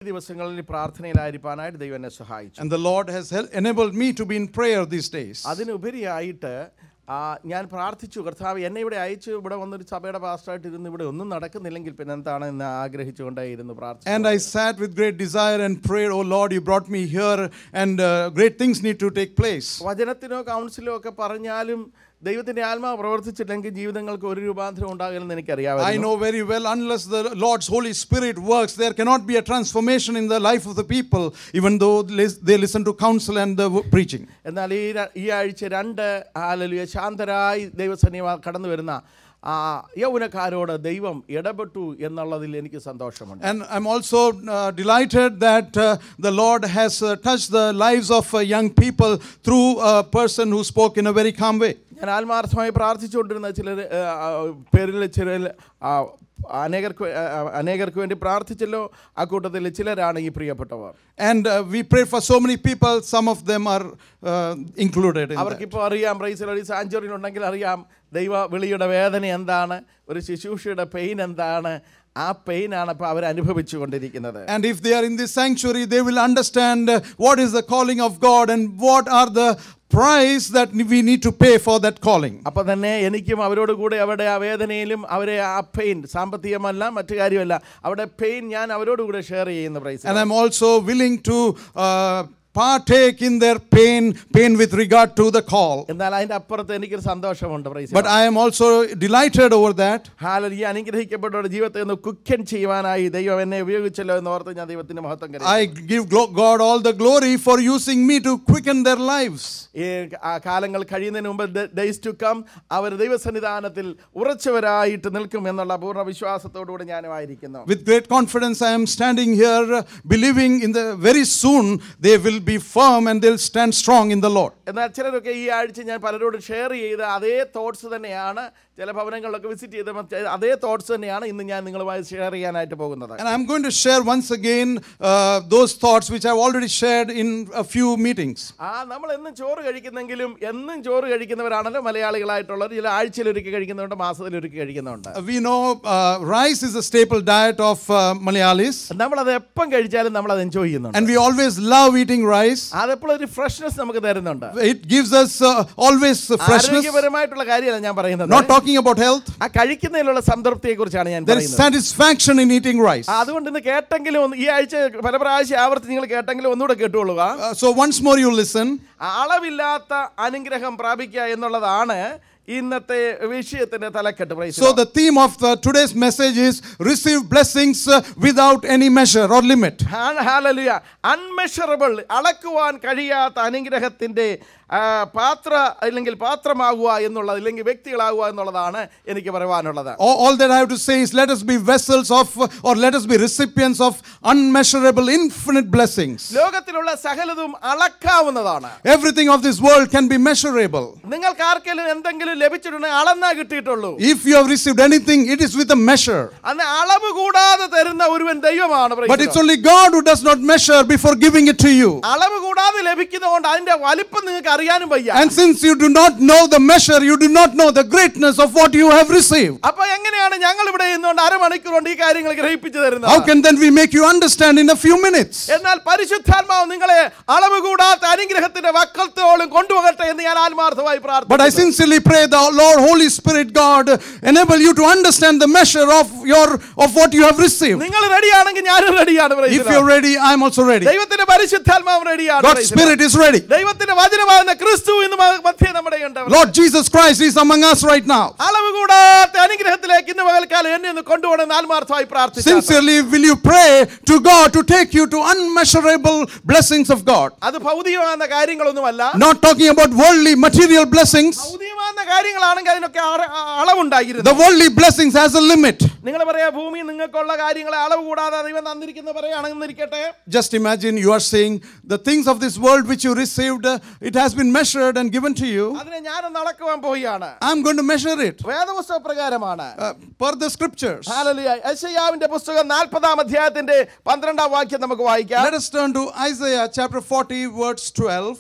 ഈ ദിവസങ്ങളിൽ പ്രാർത്ഥനയിലായിരിക്കാനായിട്ട് ദൈവം എന്നെ സഹായിച്ചു And the Lord has hel- enabled me to be in prayer these days. അതിനുപരിയായിട്ട് ആ, ഞാൻ പ്രാർത്ഥിച്ചു കർത്താവ് എന്നെ ഇവിടെ അയച്ചു ഇവിടെ വന്നൊരു സഭയുടെ പാസ്റ്ററായിട്ട് ഇരുന്ന് ഇവിടെ ഒന്നും നടക്കുന്നില്ലെങ്കിൽ പിന്നെ എന്താണ് എന്ന് ആഗ്രഹിച്ചുകൊണ്ടേയിരുന്നു പ്രാർത്ഥിച്ചു And I sat with great desire and prayed, Oh Lord, you brought me here, and uh, great things need to take place. വചനത്തിനോ കൗൺസിലോ ഒക്കെ പറഞ്ഞാലും ദൈവത്തിന്റെ ആത്മാവ് പ്രവർത്തിച്ചില്ലെങ്കിൽ ജീവിതങ്ങൾക്ക് ഒരു രൂപാന്തരം ഉണ്ടാകില്ലെന്ന് I എനിക്കറിയാം know very well, unless the Lord's Holy Spirit works, there cannot be a transformation in the life of the people, even though lis- they listen to counsel and the w- preaching. എന്നാൽ ഈ ര- ഈ ആഴ്ച രണ്ട് hallelujah ശാന്തരായി ദൈവസന്നിധി കടന്നു വരുന്ന ആ യൗവനക്കാരോട് ദൈവം ഇടപെട്ടു എന്നുള്ളതിൽ എനിക്ക് സന്തോഷമുണ്ട് And I'm also uh, delighted that uh, the Lord has uh, touched the lives of uh, young people through a person who spoke in a very calm way. ഞാൻ ആത്മാർത്ഥമായി പ്രാർത്ഥിച്ചുകൊണ്ടിരുന്ന ചിലർ പേരിൽ ചിലർ അനേകർക്ക് വേ- ആ, അനേകർക്ക് വേണ്ടി പ്രാർത്ഥിച്ചല്ലോ ആ കൂട്ടത്തിൽ ചിലരാണ് ഈ പ്രിയപ്പെട്ടവർ And uh, we prayed for so many people, some of them are uh, included in that. അവർക്കിപ്പോൾ അറിയാം പ്രൈസിൽ ഒരു സാഞ്ചുറിൻ ഉണ്ടെങ്കിൽ അറിയാം ദൈവ വിളിയുടെ വേദന എന്താണ് ഒരു ശുശ്രൂഷയുടെ പെയിൻ എന്താണ് ആ പെയിനാണ് ഇപ്പോൾ അവർ അനുഭവിച്ചു കൊണ്ടിരിക്കുന്നത് And if they are in this sanctuary, they will understand uh, what is the calling of God and what are the price that we need to pay for that calling. അപ്പോൾ തന്നെ എനിക്കും അവരോട് കൂടെ അവരുടെ ആ വേദനയിലും അവരെ ആ പെയിൻ സാമ്പത്തികമല്ല മറ്റു കാര്യമല്ല അവിടെ പെയിൻ ഞാൻ അവരോട് കൂടെ ഷെയർ ചെയ്യുന്ന praise And I'm also willing to uh, partake in their pain, pain with regard to the call. എന്നാൽ അതിൻ്റെ അപ്പുറത്ത് എനിക്കൊരു സന്തോഷമുണ്ട് praise But I am also delighted over that. ഹാലൽ ഈ അനുഗ്രഹിക്കപ്പെട്ടവരുടെ ജീവിതത്തെ ഒന്ന് കുക്കൻ ചെയ്യുവാനായി ദൈവം എന്നെ ഉപയോഗിച്ചല്ലോ എന്ന് ഓർത്ത് ഞാൻ ദൈവത്തിന് മഹത്വം കരുതി I give glo- God all the glory for using me to quicken their lives. ഈ ആ കാലങ്ങൾ കഴിയുന്നതിന് മുമ്പ് ഡേയ്സ് ടു കം അവർ ദൈവസന്നിധാനത്തിൽ ഉറച്ചവരായിട്ട് നിൽക്കും എന്നുള്ള പൂർണ്ണ വിശ്വാസത്തോടുകൂടി ഞാനുമായിരിക്കുന്നു With great confidence, I am standing here uh, believing in the very soon they will be firm and they'll stand strong in the Lord. എന്നാൽ ചിലരൊക്കെ ഈ ആഴ്ച ഞാൻ പലരോട് ഷെയർ ചെയ്ത അതേ തോട്ട്സ് തന്നെയാണ് ചില ഭവനങ്ങളിലൊക്കെ വിസിറ്റ് ചെയ്ത മറ്റ് അതേ തോട്ട്സ് തന്നെയാണ് ഇന്ന് ഞാൻ നിങ്ങളുമായി ഷെയർ ചെയ്യാനായിട്ട് പോകുന്നത് And I'm going to share once again uh, those thoughts which I've already shared in a few meetings. ആ നമ്മൾ എന്നും ചോറ് കഴിക്കുന്നെങ്കിലും എന്നും ചോറ് കഴിക്കുന്നവരാണല്ലോ മലയാളികളായിട്ടുള്ളവർ ചില ആഴ്ചയിൽ ഒരുക്കി കഴിക്കുന്നുണ്ട് മാസത്തിൽ ഒരുക്കി കഴിക്കുന്നുണ്ട് Uh, we know uh, rice is a staple diet of uh, Malayalis, നമ്മളത് എപ്പം കഴിച്ചാലും നമ്മൾ അത് എൻജോയ് ചെയ്യുന്നുണ്ട് and we always love eating rice. അതെപ്പോഴും ഒരു ഫ്രഷ്നെസ് നമുക്ക് തരുന്നുണ്ട് It gives us uh, always uh, freshness. ആരോഗ്യപരമായിട്ടുള്ള കാര്യമല്ല ഞാൻ പറയുന്നത് Not talking about health, ആ കഴിക്കുന്നതിലുള്ള സംതൃപ്തിയെ കുറിച്ചാണ് ഞാൻ there is പറയുന്നത് satisfaction in eating rice. ആ, അതുകൊണ്ട് ഇന്ന് കേട്ടെങ്കിലും ഒന്ന് ഈ ആഴ്ച പല പ്രാവശ്യം ആവർത്തി നിങ്ങൾ കേട്ടെങ്കിലും ഒന്നുകൂടെ കേട്ടുകൊള്ളുക Uh, so once more you listen. അളവില്ലാത്ത അനുഗ്രഹം പ്രാപിക്കുക എന്നുള്ളതാണ് ഇന്നത്തെ വിഷയത്തിന്റെ തലക്കെട്ട് praise So the theme of the, today's message is receive blessings uh, without any measure or limit. Hallelujah unmeasurable അളക്കുവാൻ കഴിയാത്ത അനുഗ്രഹത്തിന്റെ ആ, പാത്ര അല്ലെങ്കിൽ പാത്രമാകുക എന്നുള്ളത് അല്ലെങ്കിൽ വ്യക്തികളാകുക എന്നുള്ളതാണ് എനിക്ക് പറയുവാനുള്ളത് All, all that I have to say is let us be vessels of, or let us be recipients of unmeasurable, infinite blessings. ലോകത്തിലുള്ള സകലതും അളക്കാവുന്നതാണ് Everything of this world can be measurable. നിങ്ങൾക്ക് ആർക്കെങ്കിലും എന്തെങ്കിലും ലഭിച്ചിട്ടുണ്ടെങ്കിൽ അളന്നാ കിട്ടിയിട്ടുള്ളൂ If you have received anything, it is with a measure. അന്ന് അളവ് കൂടാതെ തരുന്ന ഒരുവൻ ദൈവമാണ് praise But the it's Lord. only God who does not measure before giving it to you. അളവ് കൂടാതെ ലഭിക്കുന്നതുകൊണ്ട് അതിന്റെ വലിപ്പം നിങ്ങൾക്ക് അറിയാനും വയ്യ And since you do not know the measure, you do not know the greatness of what you have received. അപ്പൊ എങ്ങനെയാണ് ഞങ്ങൾ ഇവിടെ ഇരുന്നുകൊണ്ട് അരമണിക്കൂർ കൊണ്ട് ഈ കാര്യങ്ങൾ ഗ്രഹിപ്പിച്ചു How തരുന്നത് can then we make you understand in a few minutes? എന്നാൽ പരിശുദ്ധാത്മാവ് നിങ്ങളെ അളവ് കൂടാത്ത അനുഗ്രഹത്തിന്റെ വക്കത്തോളം കൊണ്ടുപോകട്ടെ എന്ന് ഞാൻ ആത്മാർത്ഥമായി But I പ്രാർത്ഥിക്കുന്നു sincerely pray the Lord, Holy Spirit, God, enable you to understand the measure of your of what you have received. നിങ്ങൾ റെഡിയാണെങ്കിൽ ഞാനും റെഡിയാണ് praise If the you're Lord. ready, I'm also ready. ദൈവത്തിന്റെ പരിശുദ്ധാത്മാവ് റെഡിയാണ് God's praise the Lord. Spirit is ready. ദൈവത്തിന്റെ വചനമാകുന്ന ക്രിസ്തു ഇന്ന് മ- മധ്യേ നമ്മുടെ ഉണ്ട് Lord Jesus Christ is among us right now. അളവ് കൂടാത്ത അനുഗ്രഹത്തിലേക്ക് ഇന്ന് പകൽക്കാലം എന്നെ ഒന്ന് കൊണ്ടുപോകണമെന്ന് ആത്മാർത്ഥമായി പ്രാർത്ഥിച്ചു Sincerely, will you pray to God to take you to unmeasurable blessings of God? അത് ഭൗതികമാകുന്ന കാര്യങ്ങളൊന്നുമല്ല Not talking about worldly material blessings. ഭൗതികമാകുന്ന കാര്യങ്ങളാണെങ്കിൽ അതിനൊക്കെ അറ- അ- അളവുണ്ടായിരുന്നു The worldly blessings has a limit. നിങ്ങൾ പറയാ ഭൂമി നിങ്ങൾക്കുള്ള കാര്യങ്ങളെ അളവ് കൂടാതെ ദൈവം തന്നിരിക്കുന്ന പറയുകയാണെന്ന് ഇരിക്കട്ടെ Just imagine you are saying the things of this world which you received, uh, it has been measured and given to you. അതിനെ ഞാനൊന്ന് അളക്കുവാൻ പോവുകയാണ് I'm going to measure it വേദപുസ്തക പ്രകാരമാണ് uh, per the scriptures. ഹാലലുയ യശയ്യാവിന്റെ പുസ്തകം നാൽപ്പതാം അധ്യായത്തിന്റെ പന്ത്രണ്ടാം വാക്യം നമുക്ക് വായിക്കാം Let us turn to Isaiah chapter 40, verse 12.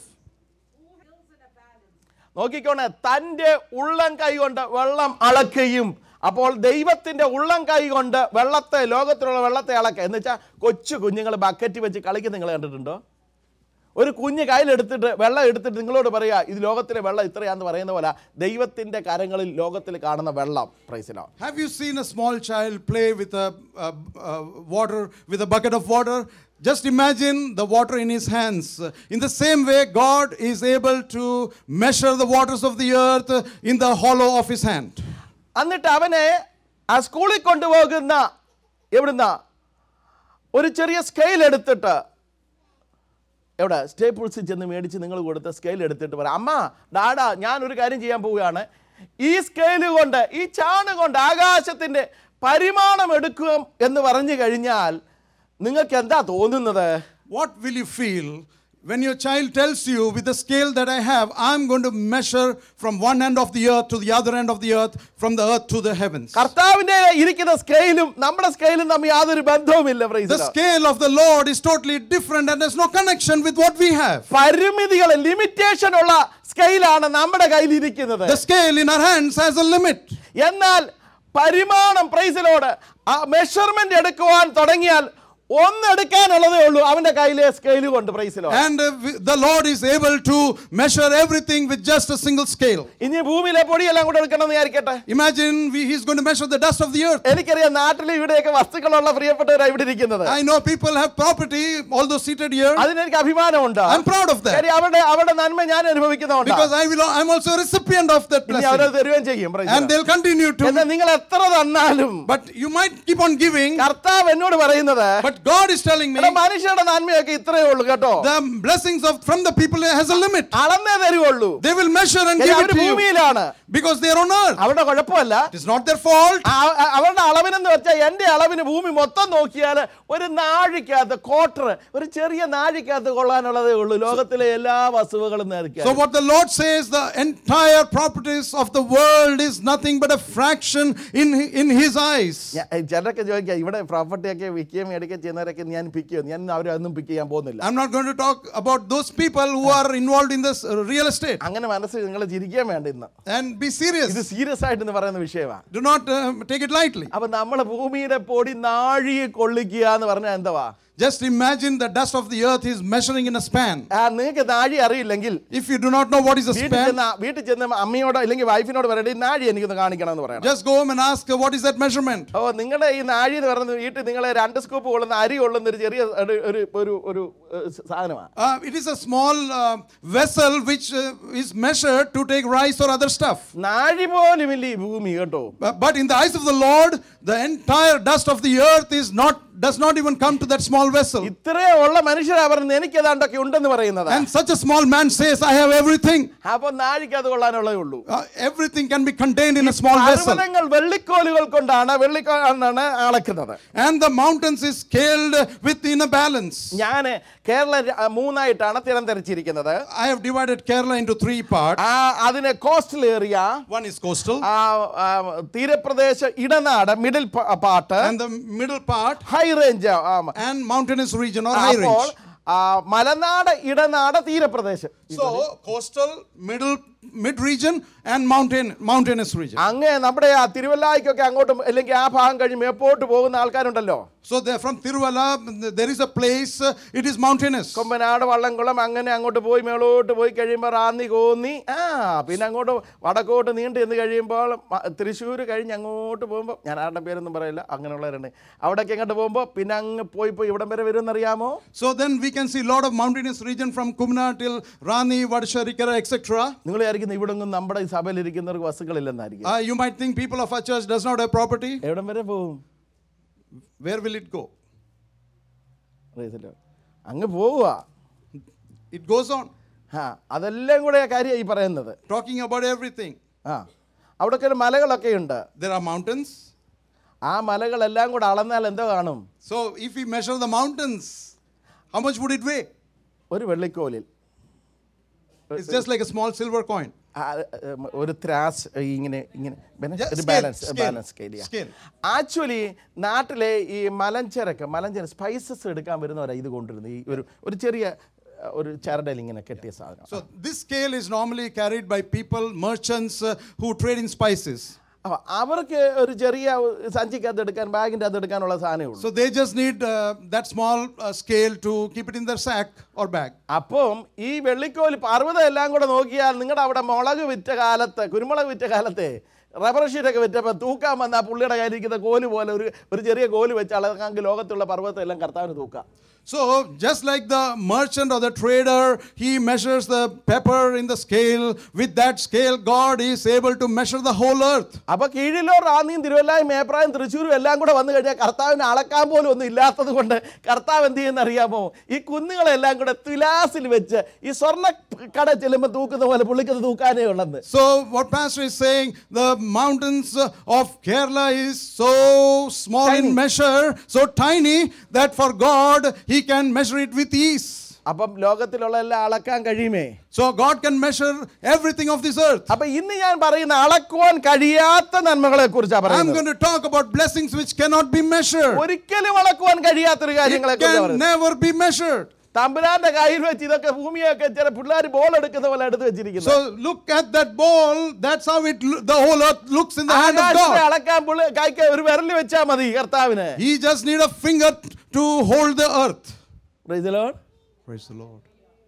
നോക്കിക്കോണേ തന്റെ ഉള്ളം കൈ കൊണ്ട് വെള്ളം അളക്കുകയും അപ്പോൾ ദൈവത്തിന്റെ ഉള്ളം കൈ കൊണ്ട് വെള്ളത്തെ ലോകത്തിലുള്ള വെള്ളത്തെ അളക്കുക എന്ന് വെച്ചാൽ കൊച്ചു കുഞ്ഞുങ്ങൾ ബക്കറ്റ് വെച്ച് കളിക്കുന്ന നിങ്ങൾ കണ്ടിട്ടുണ്ടോ ഒരു കുഞ്ഞ് കയ്യിലെടുത്തിട്ട് വെള്ളം എടുത്തിട്ട് നിങ്ങളോട് പറയാ ഇത് ലോകത്തിലെ വെള്ളം ഇത്രയാന്ന് പറയുന്ന പോലെ ദൈവത്തിന്റെ കരങ്ങളിൽ ലോകത്തിൽ കാണുന്ന വെള്ളം പ്രൈസിലോ Have you seen a small child play with a, a, a water with a bucket of water? Just imagine the water in his hands. In the same way, God is able to measure the waters of the earth in the hollow of his hand. എന്നിട്ട് അവനെ ആ സ്കൂളിൽ കൊണ്ടുപോകുന്ന എവിടുന്ന ഒരു ചെറിയ scale എടുത്തിട്ട് എവിടെ സ്റ്റേപ്പിൾസിൽ ചെന്ന് മേടിച്ച് നിങ്ങൾ കൊടുത്ത സ്കെയിൽ എടുത്തിട്ട് പറയാം അമ്മ ഡാഡാ ഞാൻ ഒരു കാര്യം ചെയ്യാൻ പോവുകയാണ് ഈ സ്കെയിൽ കൊണ്ട് ഈ ചാണ് കൊണ്ട് ആകാശത്തിൻ്റെ പരിമാണം എടുക്കുക എന്ന് പറഞ്ഞു കഴിഞ്ഞാൽ നിങ്ങൾക്ക് എന്താ തോന്നുന്നത് What will you feel when your child tells you, with the scale that I have, I'm going to measure from one end of the earth to the other end of the earth, from the earth to the heavens? കർത്താവിൻ്റെ ഇരിക്കുന്ന സ്കെയിലും നമ്മുടെ സ്കെയിലും തമ്മിൽ യാതൊരു ബന്ധവുമില്ല praise The scale of the Lord is totally different and there's no connection with what we have. പരിമിതികൾ limitation ഉള്ള സ്കെയിലാണ് നമ്മുടെ കയ്യിൽ ഇരിക്കുന്നത് The scale in our hands has a limit. എന്നാൽ പരിമാണം പ്രൈസിലോട് ആ മെഷർമെന്റ് എടുക്കുവാൻ തുടങ്ങിയാൽ ഒന്ന് എടുക്കാനുള്ളതേ ഉള്ളൂ അവന്റെ കയ്യിലെ സ്കെയിൽ കൊണ്ട് പ്രൈസിലോ And uh, w- the Lord is able to measure everything with just a single scale. ഇനി ഭൂമിയിലെ പൊടിയെല്ലാം കൂടെ എടുക്കണമെന്ന് വിചാരിക്കട്ടെ Imagine we, He's going to measure the dust of the earth. എനിക്കറിയാം നാട്ടിൽ ഇവിടെയൊക്കെ വസ്തുക്കളുള്ള പ്രിയപ്പെട്ടവരാണ് ഇവിടെ ഇരിക്കുന്നത് I know people have property, although seated here. അതിനെനിക്ക് അഭിമാനമുണ്ട് I'm proud of that. കാര്യം അവരുടെ അവരുടെ നന്മ ഞാൻ അനുഭവിക്കുന്നുണ്ട് Because I will, I'm also a recipient of that ഇനി അവരത് blessing. തരുകയും ചെയ്യും praise the And Lord. they'll continue to. എന്നാൽ നിങ്ങൾ എത്ര തന്നാലും But you might keep on giving. കർത്താവ് എന്നോട് പറയുന്നത് But God is telling me എടാ, മനുഷ്യരുടെ നന്മയൊക്കെ ഇത്രയേ ഉള്ളൂ കേട്ടോ the blessings of from the people has a limit. അളന്നേ തരുവുള്ളൂ They will measure and കാര്യം give it അവര് to you ഭൂമിയിലാണ് because they are on earth. അവരുടെ കുഴപ്പമല്ല It is not their fault. ആ- ആ- അവരുടെ അളവിനെന്ന് വെച്ചാൽ എൻ്റെ അളവിന് ഭൂമി മൊത്തം നോക്കിയാൽ ഒരു നാഴിക്കകത്ത് ക്വാർട്ടർ ഒരു ചെറിയ നാഴിക്കകത്ത് കൊള്ളാനുള്ളതേ ഉള്ളൂ ലോകത്തിലെ എല്ലാ വസ്തുവകളും നേരിക്കുക So what the Lord says, the entire properties of the world is nothing but a fraction in in His eyes. ചിലരൊക്കെ ചോദിക്കാം ഇവിടെ പ്രോപ്പർട്ടിയൊക്കെ വിൽക്കുകയും മേടിക്കുകയും ചെയ്യുന്നവരൊക്കെ ഞാൻ പിക്ക് ചെയ്യും ഞാൻ അവരൊന്നും പിക്ക് ചെയ്യാൻ പോകുന്നില്ല I'm not going to talk about those people who are involved in this uh, real estate അങ്ങനെ മനസ്സിൽ നിങ്ങൾ ചിരിക്കാൻ വേണ്ട ഇന്ന് and be ഇത് serious. സീരിയസ് ആയിട്ട് എന്ന് പറയുന്ന വിഷയമാണ് Do not uh, take it lightly. അപ്പൊ നമ്മൾ ഭൂമിയുടെ പൊടി നാഴിയെ കൊള്ളിക്കുക എന്ന് പറഞ്ഞാൽ എന്തുവാ Just imagine the dust of the earth is measuring in a span. ആ, നിങ്ങൾക്ക് നാഴി അറിയില്ലെങ്കിൽ If you do not know what is a വീട്ടിൽ span, ചെന്ന് വീട്ടിൽ ചെന്ന് അമ്മയോടോ അല്ലെങ്കിൽ വൈഫിനോട് പറയട്ടെ ഈ നാഴി എനിക്കൊന്ന് കാണിക്കണം എന്ന് പറയണം just go home and ask uh, what is that measurement. ഓ നിങ്ങളുടെ ഈ നാഴി എന്ന് പറയുന്നത് വീട്ടിൽ നിങ്ങളെ രണ്ട് സ്കൂപ്പ് കൊള്ളുന്ന അരി കൊള്ളുന്ന ഒരു ചെറിയ ഒരു ഒരു ഒരു ഒരു ഏഹ്, സാധനമാണ് Uh, it is a small uh, vessel which uh, is measured to take rice or other stuff. നാഴി പോലുമില്ല ഈ ഭൂമി കേട്ടോ But but in the eyes of the Lord, the entire dust of the earth is not does not even come to that small vessel. ഇത്രേ ഉള്ള മനുഷ്യരാ പറയുന്നത് എനിക്ക് ഏതാണ്ടൊക്കെ ഉണ്ടെന്ന് പറയുന്നത് And such a small man says, I have everything. അപ്പൊ നാഴിക്ക് അത് കൊള്ളാനുള്ളതേ ഉള്ളൂ Uh, everything can be contained in a small vessel. പർവ്വതങ്ങൾ വെള്ളിക്കോലുകൾ കൊണ്ടാണ് വെള്ളിക്കോലാണ് അളക്കുന്നത് And the mountains is scaled within a balance. ഞാൻ കേരള ര- മൂന്നായിട്ടാണ് തിരം തിരിച്ചിരിക്കുന്നത് I have divided Kerala into three parts. ആ അതിന് കോസ്റ്റൽ ഏറിയ One is coastal, ആ, ആ, തീരപ്രദേശ ഇടനാട് middle part and the middle part, high range and mountainous region or high അപ്പോൾ range. ആ, മലനാട് ഇടനാട് തീരപ്രദേശം So coastal, middle, mid region, and mountain, mountainous region. അങ്ങ് നമ്മുടെ ആ തിരുവല്ലായിക്കൊക്കെ അങ്ങോട്ടും അല്ലെങ്കിൽ ആ ഭാഗം കഴിഞ്ഞ് മേപ്പോട്ട് പോകുന്ന ആൾക്കാരുണ്ടല്ലോ So there from Tiruvalla, there is a place. uh, it is mountainous. Kombanad Vallamkulam അങ്ങനെ അങ്ങോട്ട് പോയി മേളോട്ട് പോയി കഴിയുമ്പോൾ റാന്നി കോന്നി ആ പിന്നെ അങ്ങോട്ട് വടക്കോട്ട് നീണ്ടു എന്ന് കഴിയുമ്പോൾ മ- തൃശ്ശൂർ കഴിഞ്ഞ് അങ്ങോട്ട് പോകുമ്പോൾ ഞാൻ ആരുടെ പേരൊന്നും പറയില്ല അങ്ങനെയുള്ളവരുണ്ട് അവിടേക്ക് അങ്ങോട്ട് പോകുമ്പോൾ പിന്നെ അങ്ങ് പോയി പോയി ഇവിടം വരെ വരുമെന്നറിയാമോ So then we can see a lot of mountainous region from Kumna till Rani, Vadsharikara, etc. നിങ്ങൾ വിചാരിക്കുന്ന ഇവിടെ ഒന്നും നമ്മുടെ ഈ സഭയിൽ ഇരിക്കുന്നവർക്ക് വസ്തുക്കളില്ലെന്നായിരിക്കും Uh, you might think people of our church does not have property. എവിടം വരെ പോകും Where will it go? അറിയത്തില്ല അങ്ങ് പോവുക It goes on, ആ അതെല്ലാം കൂടെ കാര്യം ഈ പറയുന്നത് talking about everything. ആ അവിടെയൊക്കെ ഒരു മലകളൊക്കെ ഉണ്ട് There are mountains. ആ മലകളെല്ലാം കൂടെ അളന്നാൽ എന്തോ കാണും So if we measure the mountains, how much would it weigh? ഒരു വെള്ളിക്കോലിൽ It's just like a small silver coin. ആ, ഉം, ഒരു ത്രാസ് ഇങ്ങനെ ഇങ്ങനെ പിന്നെ Yeah, ഒരു scale, balance scale, balance scale scale. Actually നാട്ടിലെ ഈ മലഞ്ചരക്ക് മലഞ്ചര സ്പൈസസ് എടുക്കാൻ വരുന്നവരാ ഇത് കൊണ്ടിരുന്നത് ഈ ഒരു ഒരു ചെറിയ അഹ്, ഒരു ചരടയിൽ ഇങ്ങനെ കെട്ടിയ സാധനം So this scale is normally carried by people, merchants uh, who trade in spices. അപ്പൊ അവർക്ക് ഒരു ചെറിയ സഞ്ചിക്കകത്ത് എടുക്കാൻ ബാഗിൻ്റെ അകത്ത് എടുക്കാനുള്ള സാധനമേ ഉള്ളൂ So they just need uh, that small uh, scale to keep it in their sack or bag. അപ്പം ഈ വെള്ളിക്കോല് പർവ്വതം എല്ലാം കൂടെ നോക്കിയാൽ നിങ്ങളുടെ അവിടെ മുളക് വിറ്റ കാലത്ത് കുരുമുളക് വിറ്റ കാലത്തെ റബ്ബർ ഷീറ്റൊക്കെ വിറ്റപ്പോൾ തൂക്കാൻ വന്ന ആ പുള്ളിയുടെ കയ്യിലിരിക്കുന്ന കോല് പോലെ ഒരു ഒരു ചെറിയ കോല് വെച്ച് അളകാങ്കിൽ ലോകത്തുള്ള പർവ്വതത്തെ എല്ലാം കർത്താവിന് തൂക്കാം So just like the merchant or the trader, he measures the pepper in the scale. With that scale, God is able to measure the whole earth. അപ്പൊ കീഴിലോ റാന്നിയും തിരുവല്ലായും മേപ്രായും തൃശ്ശൂരും എല്ലാം കൂടെ വന്നു കഴിഞ്ഞാൽ കർത്താവിന് അളക്കാൻ പോലും ഒന്നും ഇല്ലാത്തത് കൊണ്ട് കർത്താവ് എന്ത് ചെയ്യുന്ന അറിയാമോ ഈ കുന്നുകളെല്ലാം കൂടെ തുലാസിൽ വെച്ച് ഈ സ്വർണ്ണ കട ചെല്ലുമ്പോൾ തൂക്കുന്ന പോലെ പുള്ളിക്കത് തൂക്കാനേ ഉള്ളത് So what pastor is saying, the mountains uh, of Kerala is so small Tiny. in measure, so tiny that for God he can measure it with ease. അപ്പം ലോകത്തിലുള്ള എല്ലാം അളക്കാൻ കഴിയുമേ So God can measure everything of this earth. അപ്പൊ ഇന്ന് ഞാൻ പറയുന്ന അളക്കുവാൻ കഴിയാത്ത നന്മകളെ കുറിച്ചാണ് I'm പറയുന്നത് going to talk about blessings which cannot be measured. ഒരിക്കലും അളക്കുവാൻ കഴിയാത്തൊരു കാര്യങ്ങളെ It can never be measured. തമ്പുരാന്റെ കയ്യിൽ വെച്ച് ഇതൊക്കെ ഭൂമിയൊക്കെ ചില പിള്ളേർ ബോൾ എടുക്കുന്ന പോലെ എടുത്ത് വെച്ചിരിക്കുന്നു So look at that ball. That's how it lo- the whole earth looks in the hand of ആകാശത്തെ God. അളക്കാൻ പുള്ളി കൈക്ക് ഒരു വിരൽ വെച്ചാൽ മതി കർത്താവിന് He just need a finger to hold the earth. Praise the Lord. Praise the Lord.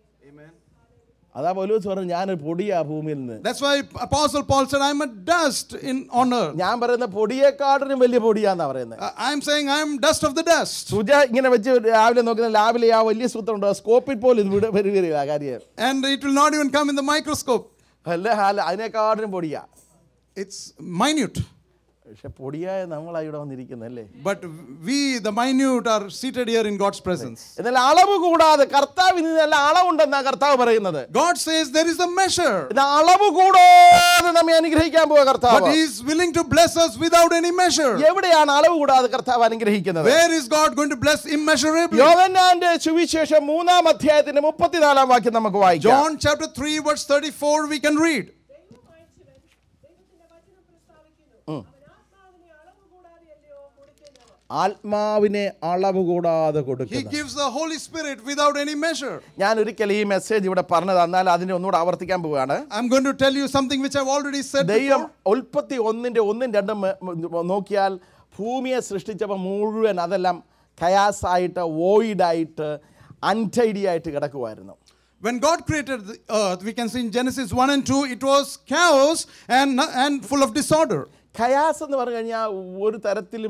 അതാ പോലീസ് പറഞ്ഞു ഞാനൊരു പൊടിയാ ഭൂമിയിൽ നിന്ന് That's why Apostle Paul said, "I'm a dust in on earth." ഞാൻ പറയുന്ന പൊടിയെക്കാട്ടിനും വലിയ പൊടിയാന്നാ പറയുന്നത് Uh, I'm saying I'm dust of the dust. Suja ഇങ്ങനെ വെച്ച് രാവിലെ നോക്കുന്ന രാവിലെ ആ വലിയ സൂത്രം ഉണ്ടോ സ്കോപ്പിൽ പോലും ഇത് വിട വരി വരിക ആ കാര്യം And it will not even come in the microscope. അല്ല അല്ല അതിനെക്കാട്ടിനും പൊടിയാ It's minute. പക്ഷെ പൊടിയായ നമ്മളാ ഇവിടെ വന്നിരിക്കുന്നത് അല്ലേ But we, the minute, are seated here in God's presence. എന്നാൽ അളവ് കൂടാതെ കർത്താവിന് നല്ല അളവുണ്ടെന്നാ കർത്താവ് പറയുന്നത് God says there is a measure. എന്നാൽ അളവ് കൂടാതെ നമ്മെ അനുഗ്രഹിക്കാൻ പോവുക But കർത്താവ് He is willing to bless us without any measure. എവിടെയാണ് അളവ് കൂടാതെ കർത്താവ് അനുഗ്രഹിക്കുന്നത് Where is God going to bless immeasurably? യോഹന്നാന്റെ സുവിശേഷം മൂന്നാം അധ്യായത്തിന്റെ മുപ്പത്തിനാലാം വാക്യം നമുക്ക് വായിക്കാം John chapter 3, verse 34, we can read. ദൈവം അയച്ചവൻ ദൈവത്തിന്റെ വചനം പ്രസ്താവിക്കുന്നു അവൻ ആത്മാവിനെ അളവ് കൂടാതെയല്ലയോ കൊടുക്കുന്നത് ആത്മാവിനെ അളവ് കൂടാതെ He കൊടുക്കുന്നു gives the Holy Spirit without any measure. ഞാൻ ഒരിക്കൽ ഈ മെസ്സേജ് ഇവിടെ പറഞ്ഞത് എന്നാൽ അതിനെ ഒന്നുകൂടെ ആവർത്തിക്കാൻ പോവുകയാണ് I'm going to tell you something which I've already said ദൈവം before. ഉൽപ്പത്തി ഒന്നിന്റെ ഒന്നും രണ്ടും മ- മ- നോക്കിയാൽ ഭൂമിയെ സൃഷ്ടിച്ചപ്പോൾ മുഴുവൻ അതെല്ലാം കയാസായിട്ട് വോയിഡായിട്ട് അൺടൈഡി ആയിട്ട് കിടക്കുമായിരുന്നു When God created the earth, we can see in Genesis 1 and 2, it was chaos and, and full of disorder. കയാസ് എന്ന് പറഞ്ഞു കഴിഞ്ഞാൽ ഒരു തരത്തിലും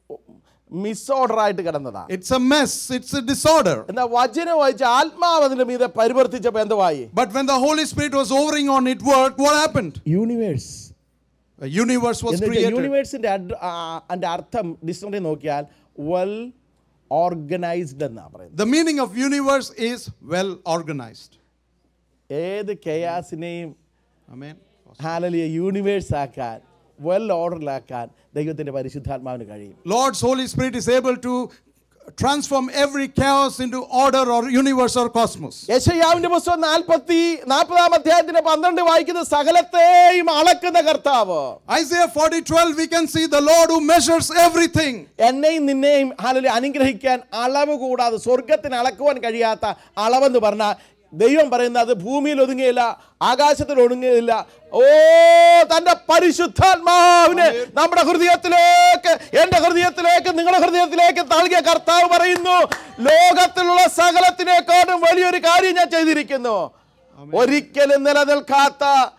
മിസ്ഓർഡർ ആയിട്ട് കിടന്നതാണ് It's a mess, it's a disorder. എന്നാൽ വചനം വായിച്ച് ആത്മാവ് അതിന്റെ മീതെ പരിവർത്തിച്ചപ്പോൾ എന്തുവായി But when the Holy Spirit was hovering on it work, what happened? Universe A universe was created. യൂണിവേഴ്സിന്റെ അതിന്റെ അർത്ഥം ഡിക്ഷണറി നോക്കിയാൽ വെൽ ഓർഗനൈസ്ഡ് എന്നാ പറയുന്നത് The meaning of universe is well organized. ഏത് കെയാസിനെയും Amen. ഹാലലിയ യൂണിവേഴ്സ് ആക്കാൻ വെൽ ഓർഡറിലാക്കാൻ ദൈവത്തിന്റെ പരിശുദ്ധാത്മാവിന് കഴിയും Lord's Holy Spirit is able to transform every chaos into order or universe or cosmos. യശയാവിന്റെ പുസ്തകം നാൽപ്പത്തി നാൽപ്പതാം അധ്യായത്തിന്റെ പന്ത്രണ്ട് വായിക്കുന്ന സകലത്തെയും അളക്കുന്ന കർത്താവ് Isaiah 40 12, we can see the Lord who measures everything. എന്നെയും നിന്നെയും ഹാലലി അനുഗ്രഹിക്കാൻ അളവ് കൂടാതെ സ്വർഗത്തിന് അളക്കുവാൻ കഴിയാത്ത അളവെന്ന് പറഞ്ഞാൽ ദൈവം പറയുന്നത് അത് ഭൂമിയിൽ ഒതുങ്ങിയില്ല ആകാശത്തിൽ ഒതുങ്ങിയില്ല ഓ തന്റെ പരിശുദ്ധാത്മാവിനെ നമ്മുടെ ഹൃദയത്തിലേക്ക് എന്റെ ഹൃദയത്തിലേക്ക് നിങ്ങളുടെ ഹൃദയത്തിലേക്ക് നൽകിയ കർത്താവ് പറയുന്നു ലോകത്തിലുള്ള സകലത്തിനേക്കാളും വലിയൊരു കാര്യം ഞാൻ ചെയ്തിരിക്കുന്നു ഒരിക്കലും നിലനിൽക്കാത്ത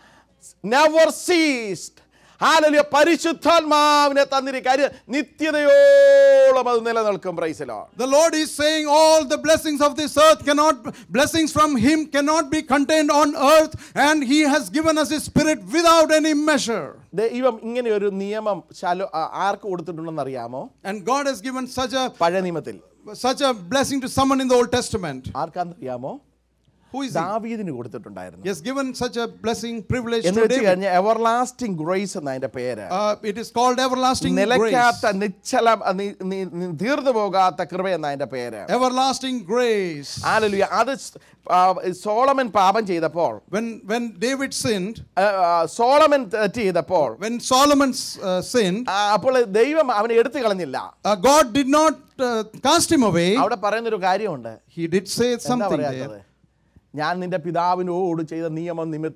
നെവർ സീസ്ഡ് ഹാലലിയ പരിശുദ്ധാത്മാവിനെ തന്നിരിക്കുക കാര്യം നിത്യതയോളം അത് നിലനിൽക്കും പ്രൈസലോ The Lord is saying all the blessings of this earth cannot, blessings from Him cannot be contained on earth, and He has given us His Spirit without any measure. ദൈവം ഇങ്ങനെ ഒരു നിയമം shallow ആ- ആർക്ക് കൊടുത്തിട്ടുണ്ടെന്ന് അറിയാമോ And God has given such a പഴയ നിയമത്തിൽ such a blessing to someone in the Old Testament. ആർക്കാന്നറിയാമോ Who is he? ദാവീദിന് കൊടുത്തിട്ടുണ്ടായിരുന്നു He has given such a blessing, privilege എന്ന് to വെച്ച് David. കഴിഞ്ഞാൽ എവർലാസ്റ്റിംഗ് ഗ്രേസ് എന്ന അതിന്റെ പേര് Uh, it is called everlasting grace. നിലയ്ക്കാത്ത നിശ്ചല നി- നി- നി- തീർന്നു പോകാത്ത കൃപ എന്ന അതിന്റെ പേര് Everlasting grace. ഹാലലുയ അത് സ്- ആ, സോളമൻ പാപം ചെയ്തപ്പോൾ When when David sinned, ആ, ആ, സോളമൻ തെറ്റ് ചെയ്തപ്പോൾ when Solomon uh, sinned, ആ, അപ്പോൾ ദൈവം അവനെ എടുത്തു കളഞ്ഞില്ല uh, God did not uh, cast him away. അവിടെ പറയുന്നൊരു കാര്യമുണ്ട് He did say എന്താ something പറയാത്തത് there. ഞാൻ നിന്റെ പിതാവിനോട് ചെയ്ത നിയമം നിമിത്തം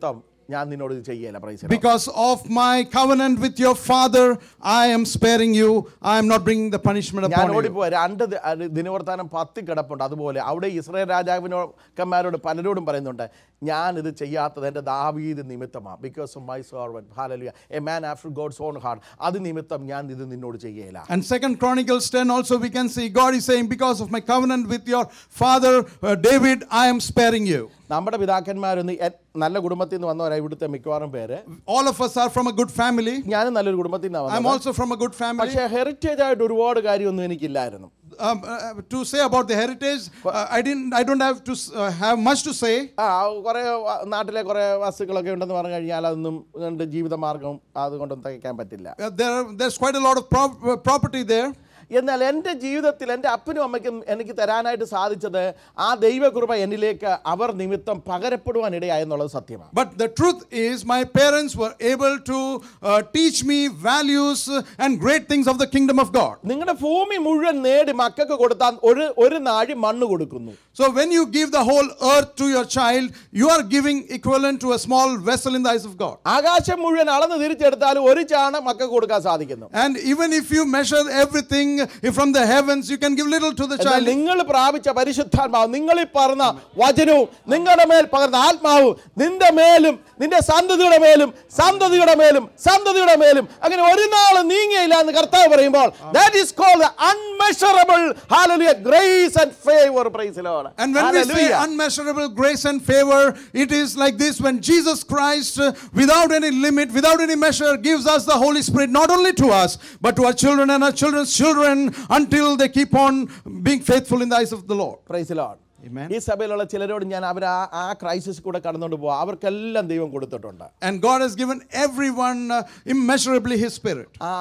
ഞാൻ നിന്നോട് ഇത് ചെയ്യല praise Because of my covenant with your father, I am sparing you. I am not bringing the punishment ഞാൻ upon you. ഓടിപ്പോയ രണ്ട് ദി- അത് ദിനവൃത്താനം പത്ത് കിടപ്പുണ്ട് അതുപോലെ അവിടെ ഇസ്രായേൽ രാജാവിനോക്കന്മാരോട് പലരോടും പറയുന്നുണ്ട് ഞാൻ ഇത് ചെയ്യാത്തത് എൻ്റെ ദാവീദ് നിമിത്തമാണ് because of my servant hallelujah a man after God's own heart അത് നിമിത്തം ഞാൻ ഇത് നിന്നോട് ചെയ്യല And Second Chronicles 10 also we can see God is saying, because of my covenant with your father uh, David, I am sparing you. നമ്മുടെ പിതാക്കന്മാരൊന്ന് A- നല്ല കുടുംബത്തിൽ നിന്ന് വന്നവരാ ഇവിടുത്തെ മിക്കവാറും പേര് All of us are from a good family. ഞാനും നല്ലൊരു കുടുംബത്തിൽ നിന്നാണ് I'm വന്നത് also from a good family. പക്ഷേ ഹെറിറ്റേജ് ആയിട്ട് ഒരുപാട് കാര്യമൊന്നും എനിക്കില്ലായിരുന്നു Um, uh, to say about the heritage, uh, I didn't. I don't have to uh, have much to say. ആ കുറേ വ- നാട്ടിലെ കുറേ വസ്തുക്കളൊക്കെ ഉണ്ടെന്ന് പറഞ്ഞു കഴിഞ്ഞാൽ അതൊന്നും എൻ്റെ ജീവിതമാർഗം അതുകൊണ്ടൊന്നും തികയ്ക്കാൻ പറ്റില്ല Uh, there, there's quite a lot of prop- uh, property there. എന്നാൽ എൻ്റെ ജീവിതത്തിൽ എൻ്റെ അപ്പനും അമ്മയ്ക്കും എനിക്ക് തരാനായിട്ട് സാധിച്ചത് ആ ദൈവകൃപ എന്നിലേക്ക് അവർ നിമിത്തം പകരപ്പെടുവാൻ ഇടയായെന്നുള്ളത് സത്യമാണ് But the truth is, my parents were able to uh, teach me values uh, and great things of the kingdom of God. നിങ്ങളുടെ ഭൂമി മുഴുവൻ നേടി മക്കൾക്ക് കൊടുത്താൽ ഒരു ഒരു നാഴി മണ്ണ് കൊടുക്കുന്നു So when you give the whole earth to your child, you are giving equivalent to a small vessel in the eyes of God. ആകാശം മുഴുവൻ അളന്ന് തിരിച്ചെടുത്താലും ഒരു ചാണ മക്കൾക്ക് കൊടുക്കാൻ സാധിക്കുന്നു And even if you measure everything from the heavens, you can give little to the എന്നാൽ child. നിങ്ങൾ പ്രാപിച്ച പരിശുദ്ധാത്മാവ് നിങ്ങളിൽ പറഞ്ഞ വചനവും നിങ്ങളുടെ മേൽ പകർന്ന ആത്മാവും നിന്റെ മേലും നിന്റെ സന്തതിയുടെ മേലും സന്തതിയുടെ മേലും സന്തതിയുടെ മേലും അങ്ങനെ ഒരു നാളും നീങ്ങിയില്ല എന്ന് കർത്താവ് പറയുമ്പോൾ that is called unmeasurable hallelujah grace and favour praise Lord And when we say unmeasurable grace and favor, it is like this when Jesus Christ, uh, without any limit, without any measure, gives us the Holy Spirit, not only to us, but to our children and our children's children until they keep on being faithful in the eyes of the Lord. Praise Lord Amen. ഈ സഭയിലുള്ള ചിലരോട് ഞാൻ അവർ ആ ആ crisis കൂടെ കടന്നുകൊണ്ട് പോവാം അവർക്കെല്ലാം ദൈവം കൊടുത്തിട്ടുണ്ട് And God has given everyone uh, immeasurably His Spirit. ആ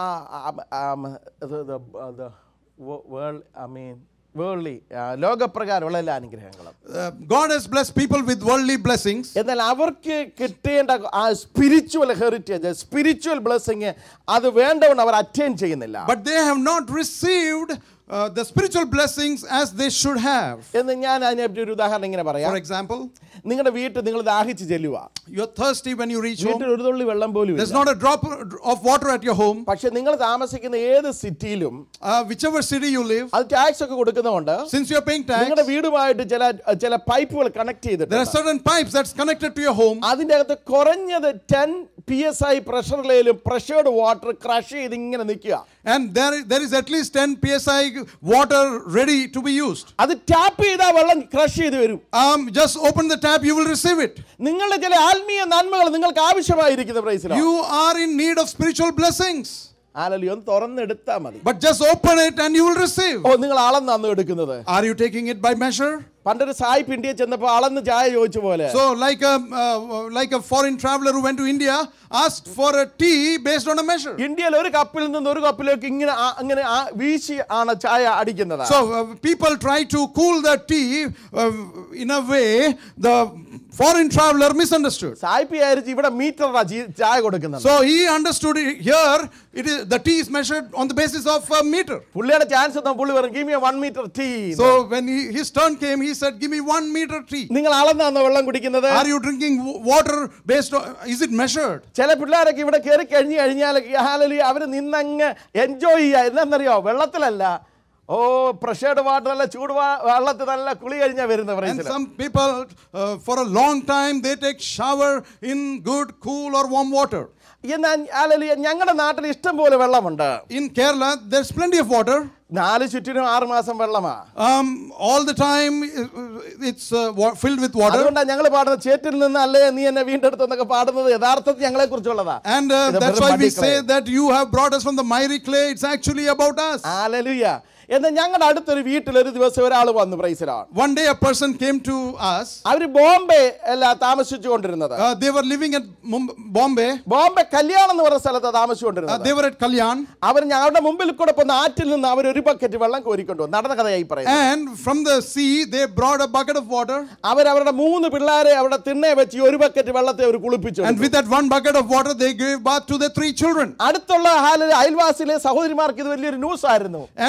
വേൾഡ് ഐ മീൻ വേൾഡി ലോകപ്രകാരമുള്ള എല്ലാ അനുഗ്രഹങ്ങളും Uh, God has blessed people with worldly blessings, എന്നാൽ അവർക്ക് കിട്ടേണ്ട ആ സ്പിരിച്വൽ ഹെറിറ്റേജ് സ്പിരിച്വൽ ബ്ലെസ്സിങ് അത് വേണ്ടവണ്ണം അവർ അറ്റൈൻ ചെയ്യുന്നില്ല but they have not received uh, the spiritual blessings as they should have. എന്ന് ഞാൻ അതിനെപ്പറ്റി ഒരു ഉദാഹരണം ഇങ്ങനെ പറയാം For example, നിങ്ങളുടെ വീട്ടിൽ നിങ്ങൾ ദാഹിച്ച് ചെല്ലുക you're thirsty when you reach home. വീട്ടിൽ ഒരു തുള്ളി വെള്ളം പോലും There's ഇല്ല not a drop of water at your home. പക്ഷെ നിങ്ങൾ താമസിക്കുന്ന ഏത് സിറ്റിയിലും Uh, whichever city you live, അത് ടാക്സ് ഒക്കെ കൊടുക്കുന്നതുകൊണ്ട് since you're paying tax, നിങ്ങളുടെ വീടുമായിട്ട് ചില ചില പൈപ്പുകൾ കണക്ട് there are ചെയ്തിട്ടുണ്ട് certain pipes that's connected to your home. അതിൻ്റെ അകത്ത് കുറഞ്ഞത് ടെൻ പി എസ് ഐ പ്രഷറിലേലും പ്രഷേർഡ് വാട്ടർ ക്രഷ് ചെയ്ത് ഇങ്ങനെ നിൽക്കുക And there, there is at least 10 psi water ready to be used. അത് ടാപ്പ് ചെയ്താൽ വെള്ളം ക്രഷ് ചെയ്ത് വരും Um, just open the tap, you will receive it. നിങ്ങളുടെ ചില ആത്മീയ നന്മകൾ നിങ്ങൾക്ക് ആവശ്യമായിരിക്കുന്ന പ്രൈസിലാണ് You are in need of spiritual blessings. ആലല്ലോ ഒന്ന് തുറന്നെടുത്താൽ മതി But just open it and you will receive. ഓ നിങ്ങൾ അളന്നാന്ന് എടുക്കുന്നത് Are you taking it by measure? പണ്ടൊരു സായി പിണ്ടിയെ ചെന്നപ്പോൾ അളന്ന് ചായ ചോദിച്ച പോലെ So, like a, uh, like a foreign traveler who went to India asked for a tea based on a measure. ഇന്ത്യയിൽ ഒരു കപ്പിൽ നിന്ന് ഒരു കപ്പിലേക്ക് ഇങ്ങനെ ആ- അങ്ങനെ ആ വീശി ആണ് ചായ അടിക്കുന്നത് So, uh, people try to cool the tea uh, in a way the foreign traveler misunderstood. സായിപ്പ് വിചാരിച്ച് ഇവിടെ മീറ്ററാ ചായ കൊടുക്കുന്നത് So, he understood it here it is the tea is measured on the basis of a meter. പുള്ളിയുടെ chance തന്ന പുള്ളി പറഞ്ഞു give me one metre tea So, when he, his turn came, he said, Give me one meter tea. നിങ്ങൾ അളന്നാന്നോ വെള്ളം കുടിക്കുന്നത് Are you drinking w- water based on, is it measured? ചില പിള്ളേരൊക്കെ ഇവിടെ കയറി കഴിഞ്ഞു കഴിഞ്ഞാൽ ഹാലലി അവർ നിന്നങ്ങ് എൻജോയ് ചെയ്യുക എന്താണെന്നറിയോ വെള്ളത്തിലല്ല ഓ പ്രഷേർഡ് വാട്ടർ അല്ല ചൂട് വാ- വെള്ളത്തിൽ നല്ല കുളി കഴിഞ്ഞാ വരുന്ന And പ്രൈസിൽ some people, uh, for a long time, they take shower in good, cool, or warm water. എന്നാൽ ഹാലലി ഞങ്ങളുടെ നാട്ടിൽ ഇഷ്ടം പോലെ വെള്ളമുണ്ട് In Kerala, there's plenty of water. നാല് ചുറ്റിനും ആറ് മാസം വെള്ളമാ Um, all the time, uh, it's uh, wa- filled with water. അതുകൊണ്ടാണ് ഞങ്ങൾ പാടുന്നത് ചേറ്റിൽ നിന്ന് അല്ലേ നീ എന്നെ വീണ്ടെടുത്തെന്നൊക്കെ പാടുന്നത് യഥാർത്ഥത്തിൽ ഞങ്ങളെ കുറിച്ചുള്ളതാ And uh, ഇത് that's വെറും why we മടി say clay. that you have brought us from the miry clay. It's actually about us. ഹാലലുയ എന്നാൽ ഞങ്ങളുടെ അടുത്തൊരു വീട്ടിൽ ഒരു ദിവസം ഒരാൾ വന്നു പ്രൈസിലാണ് One day, a person came to us. അവര് ബോംബെ അല്ല താമസിച്ചുകൊണ്ടിരുന്നത് Uh, they were living at Mumbai, Bombay. Bombay കല്യാണം എന്ന് പറഞ്ഞ സ്ഥലത്ത് Uh, താമസിച്ചുകൊണ്ടിരുന്നത് they were at Kalyan. അവർ ഞങ്ങളുടെ മുമ്പിൽ കൂടെ പോന്ന ആറ്റിൽ നിന്ന് അവർ ഒരു ബക്കറ്റ് വെള്ളം കോരിക്കൊണ്ടു വന്നു. നടന്ന കഥയായി പറയുന്നത് And from the sea, they brought a bucket of water. അവർ അവരുടെ മൂന്ന് പിള്ളേരെ അവിടെ തിണ്ണെ വെച്ച് ഈ ഒരു ബക്കറ്റ് വെള്ളത്തെ അവർ കുളിപ്പിച്ചു And with that one bucket of water, they gave bath to their three children. അടുത്തുള്ള ഹാലിലെ അയൽവാസിയിലെ സഹോദരിമാർക്ക് ഇത് വലിയൊരു ന്യൂസ് ആയിരുന്നു And the neighboring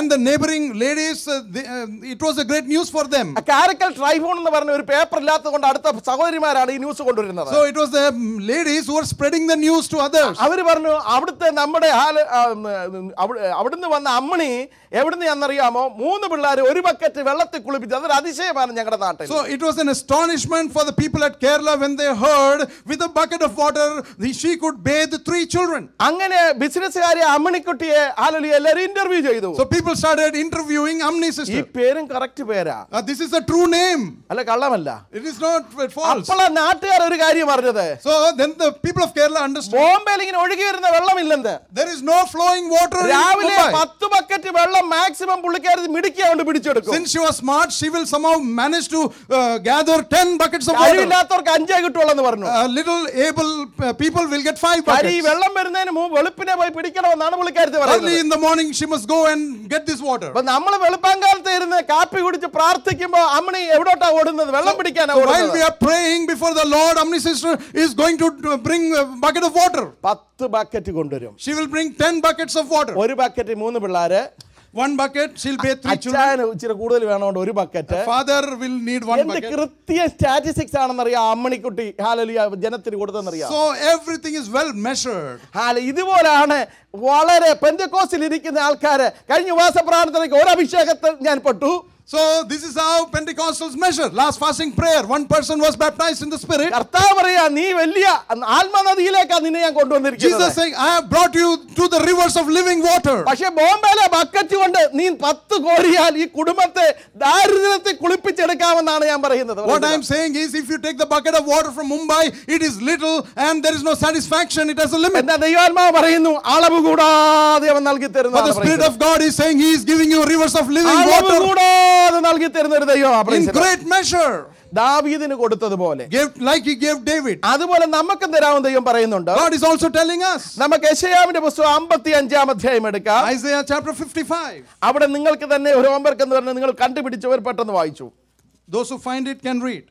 during ladies, uh, they, uh, it was a great news for them. Karaikal ട്രൈബൂൺ എന്ന് പറഞ്ഞ ഒരു പേപ്പർ ഇല്ലാത്തത് കൊണ്ട് അടുത്ത സഹോദരിമാരാണ് ഈ ന്യൂസ് കൊണ്ടുവരുന്നത് So it was the um, ladies who were spreading the news to others. അവര് പറഞ്ഞു അവിടുത്തെ നമ്മുടെ ഹാല് ആ, ഉം, ഉം, അവിടെ- അവിടുന്ന് വന്ന അമ്മണി എവിടുന്ന് എന്നറിയാമോ മൂന്ന് പിള്ളേർ ഒരു ബക്കറ്റ് വെള്ളത്തിൽ കുളിപ്പിച്ചു അതൊരു അതിശയമാണ് ഞങ്ങളുടെ നാട്ടിൽ So it was an astonishment for the people at Kerala when they heard with a bucket of water the- she could bathe three children. അങ്ങനെ ബിസിനസ്സുകാരി അമ്മണിക്കുട്ടിയെ ഹാലലി എല്ലാവരും ഇന്റർവ്യൂ ചെയ്തു So people started interviewing Amni ഈ sister. പേരും correct പേരാ Uh, this is the true name. അല്ല കള്ളമല്ല It is not uh, false. അപ്പോഴാ നാട്ടുകാർ ഒരു കാര്യം പറഞ്ഞത് So then the people of Kerala understood ബോംബെയിൽ ഇങ്ങനെ ഒഴുകി വരുന്ന വെള്ളമില്ലെന്ന് there is no flowing water in രാവിലെ Mumbai. പത്ത് ബക്കറ്റ് വെള്ളം മാക്സിമം പുള്ളിക്കാരി മിടുക്കി കൊണ്ട് പിടിച്ചെടുക്കും Since she was smart, she will somehow manage to uh, gather 10 buckets of water. കഴിവില്ലാത്തവർക്ക് അഞ്ചേ കിട്ടുള്ളൂ എന്ന് പറഞ്ഞു Uh, little able uh, people will get 5 കാര്യം ഈ buckets. വെള്ളം വരുന്നതിന് മുമ്പ് വെളുപ്പിനെ പോയി പിടിക്കണമെന്നാണ് പുള്ളിക്കാരത്തി Early പറയുന്നത് in the morning, she must go and get this water. അപ്പൊ നമ്മൾ വെളുപ്പാങ്കാലത്ത് ഇരുന്ന് കാപ്പി കുടിച്ച് പ്രാർത്ഥിക്കുമ്പോ അമ്മണി എവിടോട്ടാ ഓടുന്നത് വെള്ളം പിടിക്കാനാ So while we ഓടുന്നത് are praying before the Lord, Amni sister is going to uh, bring a bucket of water. പത്ത് ബക്കറ്റ് കൊണ്ടുവരും She will bring 10 buckets of water. ഒരു ബക്കറ്റ് മൂന്ന് പിള്ളേര് One bucket, she'll bathe three children. അച്ഛന് ഇച്ചിരി കൂടുതൽ വേണോണ്ട് ഒരു bucket Father will need one എന്ത് bucket. കൃത്യ സ്റ്റാറ്റിസ്റ്റിക്സ് ആണെന്നറിയാം അമ്മണിക്കുട്ടി ഹാലലിയ ജനത്തിന് കൊടുത്തെന്നറിയാം So everything is well measured. ഹാല ഇതുപോലാണ് വളരെ പെന്തക്കോസിൽ ഇരിക്കുന്ന ആൾക്കാര് കഴിഞ്ഞ ഉപവാസ പ്രാർത്ഥനയ്ക്ക് ഒരു അഭിഷേകത്തിൽ ഞാൻ പെട്ടു So this is how Pentecostals measure. Last fasting prayer, one person was baptized in the Spirit. കർത്താവ് പറയാ നീ വലിയ ആത്മനദിയിലേക്കാണ് നിന്നെ ഞാൻ Jesus കൊണ്ടുവന്നിരിക്കുന്നത് saying, I have brought you to the rivers of living water. പക്ഷെ ബോംബെയിലെ ബക്കറ്റ് കൊണ്ട് നീ പത്ത് കോരിയാൽ ഈ കുടുംബത്തെ ദാരിദ്ര്യത്തെ കുളിപ്പിച്ചെടുക്കാമെന്നാണ് ഞാൻ പറയുന്നത് What I am saying is, if you take the bucket of water from Mumbai, it is little and there is no satisfaction. It has a limit. എന്താ ദൈവാത്മാവ് പറയുന്നു അളവ് കൂടാതെ അവൻ നൽകി But the തരുന്ന Spirit of God is saying He is giving you rivers of living അളവ് water കൂടാതെ നൽകി തരുന്ന ഒരു ദൈവം in great measure. ദാവീദിന് കൊടുത്തതുപോലെ Gave, like He gave David. അതുപോലെ നമുക്കും തരാമെന്ന് ദൈവം പറയുന്നുണ്ട് God is also telling us. നമുക്ക് യശയാവിന്റെ പുസ്തകം അമ്പത്തി അഞ്ചാം അധ്യായം എടുക്കാം Isaiah chapter 55. അവിടെ നിങ്ങൾക്ക് തന്നെ ഒരു ഹോംവർക്ക് എന്ന് പറഞ്ഞ് നിങ്ങൾ കണ്ടുപിടിച്ചവർ പെട്ടെന്ന് വായിച്ചു Those who find it can read.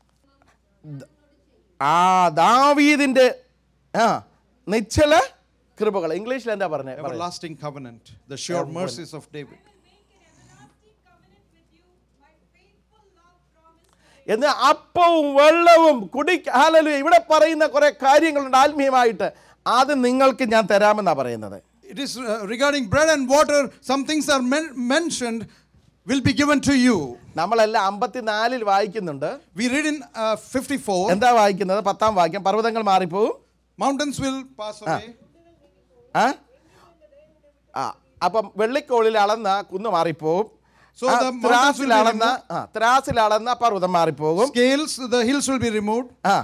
ആ ദാവീദിന്റെ ആ നിശ്ചല കൃപകൾ ഇംഗ്ലീഷിൽ എന്താ പറഞ്ഞേ Everlasting covenant, the sure mercies of David. എന്ന് അപ്പവും വെള്ളവും കുടി ഹാലലു ഇവിടെ പറയുന്ന കുറെ കാര്യങ്ങളുണ്ട് ആത്മീയമായിട്ട് അത് നിങ്ങൾക്ക് ഞാൻ തരാമെന്നാ പറയുന്നത് It is uh, regarding bread and water, some things are men- mentioned will be given to you. നമ്മളെല്ലാം അമ്പത്തിനാലിൽ വായിക്കുന്നുണ്ട് We read in uh, 54 എന്താ വായിക്കുന്നത് പത്താം വാക്യം പർവ്വതങ്ങൾ മാറിപ്പോവും mountains will pass away, ആ ആ അപ്പം വെള്ളിക്കോളിൽ അളന്ന കുന്ന് മാറിപ്പോവും So ആ, the mountains will be ത്രാസിൽ അളന്ന ആ ത്രാസിൽ അളന്ന പർവ്വതം മാറിപ്പോകും scales, the hills will be removed. ആ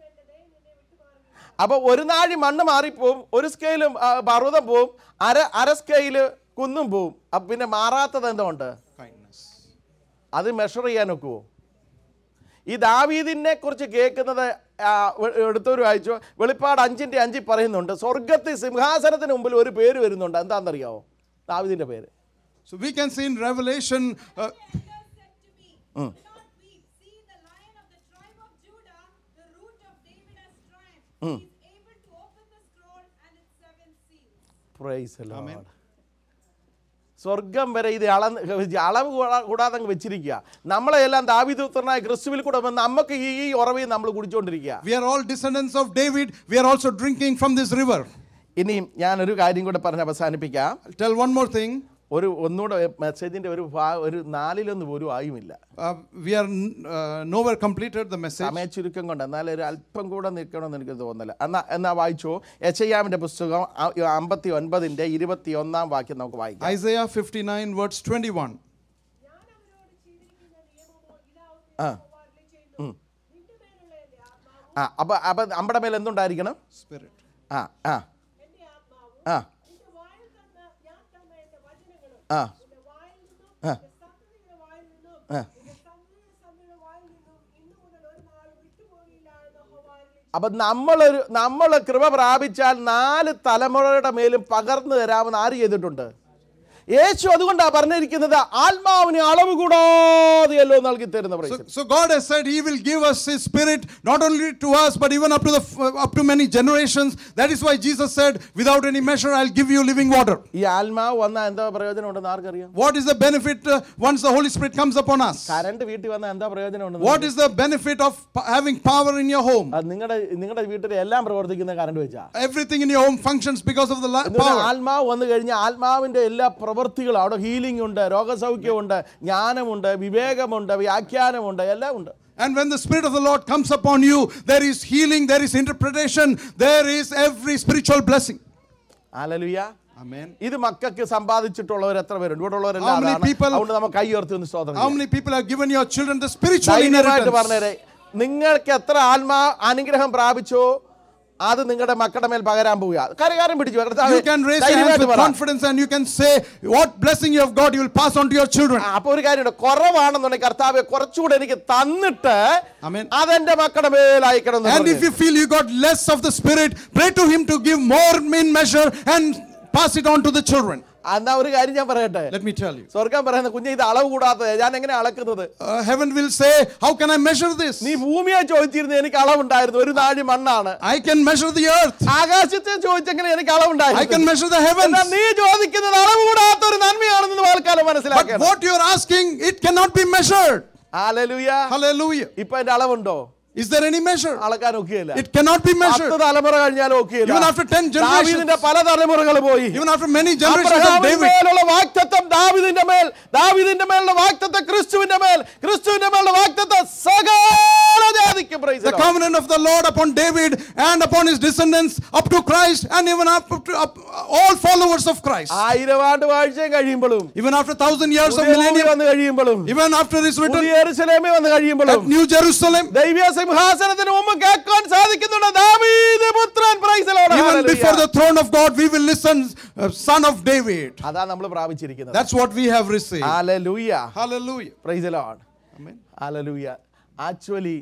അപ്പൊ ഒരു നാഴി മണ്ണ് മാറിപ്പോവും ഒരു സ്കെയിലും ആ, പർവ്വതം പോവും അര അര സ്കെയില് കുന്നും പോവും അപ്പൊ പിന്നെ മാറാത്തത് എന്തുകൊണ്ട് Kindness. അത് മെഷർ ചെയ്യാൻ ഒക്കുവോ ഈ ദാവീദിനെ കുറിച്ച് കേൾക്കുന്നത് ആ, വെ- എടുത്തൊരു വായിച്ചു വെളിപ്പാട് അഞ്ചിന്റെ അഞ്ചിൽ പറയുന്നുണ്ട് സ്വർഗത്തിൽ സിംഹാസനത്തിന് മുമ്പിൽ ഒരു പേര് വരുന്നുണ്ട് എന്താണെന്നറിയാവോ ദാവീദിന്റെ പേര് So we can see in Revelation, uh, said to me, Do not weep. See, the lion of the tribe of Judah, the root of David has triumphed. He is able to open the scroll and its seven seals. Praise the Amen. Lord. സ്വർഗം വരെ ഇത് അളന്ന് അളവ് കൂടാ- കൂടാതെ അങ്ങ് വെച്ചിരിക്കുക നമ്മളെ എല്ലാം ദാവിദൂത്രനായ ക്രിസ്തുവിൽ കൂടെ വന്ന് നമുക്ക് ഈ ഈ ഉറവയും നമ്മൾ കുടിച്ചുകൊണ്ടിരിക്കുക we are all descendants of David. We are also drinking from this river. ഇനിയും ഞാനൊരു കാര്യം കൂടെ പറഞ്ഞ് അവസാനിപ്പിക്കാം I'll tell one more thing. ഒരു ഒന്നുകൂടെ മെസ്സേജിൻ്റെ ഒരു ഭാ- ഒരു നാലിലൊന്നും പോലും ആയുമില്ല Uh, we are n- uh, nowhere completed the message. സമയ ചുരുക്കം കൊണ്ട് എന്നാൽ ഒരു അല്പം കൂടെ നിൽക്കണമെന്ന് എനിക്ക് തോന്നുന്നില്ല എന്നാ എന്നാ വായിച്ചു യശയ്യാമിൻ്റെ പുസ്തകം അ- അമ്പത്തി ഒൻപതിൻ്റെ ഇരുപത്തി ഒന്നാം വാക്യം നമുക്ക് വായിക്കാം Isaiah 59, verse 21. ഞാൻ അവരോട് ചെയ്തിരിക്കുന്ന നിയമമോ ഇതാവും ആ. യഹോവ അരുളിച്ചെയ്യുന്നു. നിന്റെ മേലുള്ള എന്റെ ആത്മാവും ആ അപ്പം അപ്പം നമ്മുടെ മേൽ എന്തുണ്ടായിരിക്കണം Spirit. ആ ആ എന്റെ ആത്മാവും ആ നിന്റെ വായിൽ തന്ന ഞാൻ തന്ന എന്റെ വചനങ്ങളും ആ നിന്റെ വായിൽ നിന്നും ആ. നിന്റെ സന്തതിയുടെ വായിൽ നിന്നും ആ. നിന്റെ സന്തതിയുടെ സന്തതിയുടെ വായിൽ നിന്നും ഇന്നു മുതൽ ഒരു നാളും വിട്ടുപോകില്ല എന്ന് യഹോവ അരുളിച്ചെയ്യുന്നു. അപ്പം നമ്മളൊരു നമ്മൾ കൃപ പ്രാപിച്ചാൽ നാല് തലമുറയുടെ മേലും പകർന്നു തരാമെന്ന് ആര് ചെയ്തിട്ടുണ്ട് യേശു അതുകൊണ്ടാണ് പറഞ്ഞിരിക്കുന്നത് ആത്മാവിന് അളവ് കൂടാതെയല്ലോ നൽകി തരുന്ന So, praise so God has said He will give us His Spirit not only to us but even up to the up to many generations. That is why Jesus said, "Without any measure, I'll give you living water." ഈ ആത്മാവ് വന്നാൽ എന്താ പ്രയോജനം ഉണ്ടെന്ന് ആർക്കറിയാം What is the benefit uh, once the Holy Spirit comes upon us? Current വീട്ടിൽ വന്നാൽ എന്താ പ്രയോജനം ഉണ്ടെന്ന് What is the benefit of p- having power in your home? അത് നിങ്ങളുടെ നിങ്ങളുടെ വീട്ടിൽ എല്ലാം പ്രവർത്തിക്കുന്ന കറണ്ട് വെച്ചാ Everything in your home functions because of the la- എന്ന് പറഞ്ഞാൽ power. ആത്മാവ് വന്നു കഴിഞ്ഞാൽ ആത്മാവിന്റെ എല്ലാ പ്രവൃത്തികളും അവിടെ ഹീലിംഗ് ഉണ്ട് രോഗസൗഖ്യമുണ്ട് ജ്ഞാനമുണ്ട് വിവേകമുണ്ട് വ്യാഖ്യാനമുണ്ട് എല്ലാം ഉണ്ട് And when the Spirit of the Lord comes upon you, there is healing, there is interpretation, there is every spiritual blessing. Hallelujah Amen. ഇത് മക്കൾക്ക് സമ്പാദിച്ചിട്ടുള്ളവർ എത്ര പേരുണ്ട് ഇവിടെ ഉള്ളവരെല്ലാം How many അതാണ്. people- അതുകൊണ്ട് നമുക്ക് കൈ ഉയർത്തി ഒന്ന് സ്തോത്രം How ചെയ്യാം. many people have given your children the spiritual ധൈര്യമായിട്ട് inheritance? പറഞ്ഞേരെ നിങ്ങൾക്ക് എത്ര ആത്മാ അനുഗ്രഹം പ്രാപിച്ചോ അത് നിങ്ങളുടെ മക്കളുടെ മേൽ പകരാൻ പോവുക കരകാരം പിടിച്ചു കർത്താവേ, You can raise your hands ധൈര്യമായിട്ട് with പറ. confidence and you can say, What blessing you have got, you will pass on to your children. ആ, അപ്പൊ ഒരു കാര്യമുണ്ട് കുറവാണെന്നുണ്ടെങ്കിൽ കർത്താവ് കുറച്ചുകൂടെ എനിക്ക് തന്നിട്ട് Amen. അതെന്റെ മക്കളുടെ മേൽ അയക്കണം എന്ന് And പറഞ്ഞു. if you feel you got less of the Spirit, pray to Him to give more in measure and pass it on to the children. ആ, എന്നാ ഒരു കാര്യം ഞാൻ പറയട്ടെ Let me tell you. സ്വർഗം പറയുന്ന കുഞ്ഞ് ഇത് അളവ് കൂടാത്തത് ഞാൻ എങ്ങനെ അളക്കുന്നത് Uh, heaven will say, How can I measure this? നീ ഭൂമിയെ ചോദിച്ചിരുന്നു എനിക്ക് അളവുണ്ടായിരുന്നു ഒരു നാഴി മണ്ണാണ് I can measure the earth, ആകാശത്തെ ചോദിച്ചെങ്ങനെ എനിക്ക് I can അളവുണ്ടായിരുന്നു measure the എന്നാ heavens. നീ ചോദിക്കുന്നത് അളവ് കൂടാത്ത ഒരു നന്മയാണെന്ന് വാൽക്കാലം But മനസ്സിലാക്കണം what you are asking, it cannot be measured. Hallelujah Hallelujah. ഇപ്പൊ എന്റെ അളവുണ്ടോ Is there any measure? അളക്കാൻ ഒക്കെയല്ല It cannot be പത്ത് measured. തലമുറ കഴിഞ്ഞാലും ഒക്കെയല്ല Even after 10 generations. ദാവീദിന്റെ പല തലമുറകൾ പോയി Even after many generations of അബ്രഹാമിന്റെ David. മേലുള്ള വാക്തത്വം ദാവീദിന്റെ മേൽ ദാവീദിന്റെ മേലുള്ള വാക്തത്വം ക്രിസ്തുവിന്റെ മേൽ ക്രിസ്തുവിന്റെ മേലുള്ള വാക്തത്വം സകല ജാതിക്കും praise the The Lord. covenant of the Lord upon David and upon his descendants up to Christ and even up to up, all followers of Christ. ആയിരം ആണ്ട് വാഴ്ചയും കഴിയുമ്പോഴും Even after thousand years of പുതിയ ഭൂമി millennium, വന്ന് കഴിയുമ്പോഴും even after his return പുതിയ യെരൂശലേമിൽ വന്ന് കഴിയുമ്പോഴും at New Jerusalem, ദൈവീയ സിംഹാസനത്തിന് മുമ്പ് കേൾക്കാൻ സാധിക്കുന്നുണ്ട് ദാവീദ് പുത്രൻ praise the Lord. even Hallelujah. before the throne of God, we will listen, uh, Son of David. അതാ നമ്മൾ പ്രാപിച്ചിരിക്കുന്നത് That's what we have received. Hallelujah Hallelujah. Praise the Lord Amen. Hallelujah actually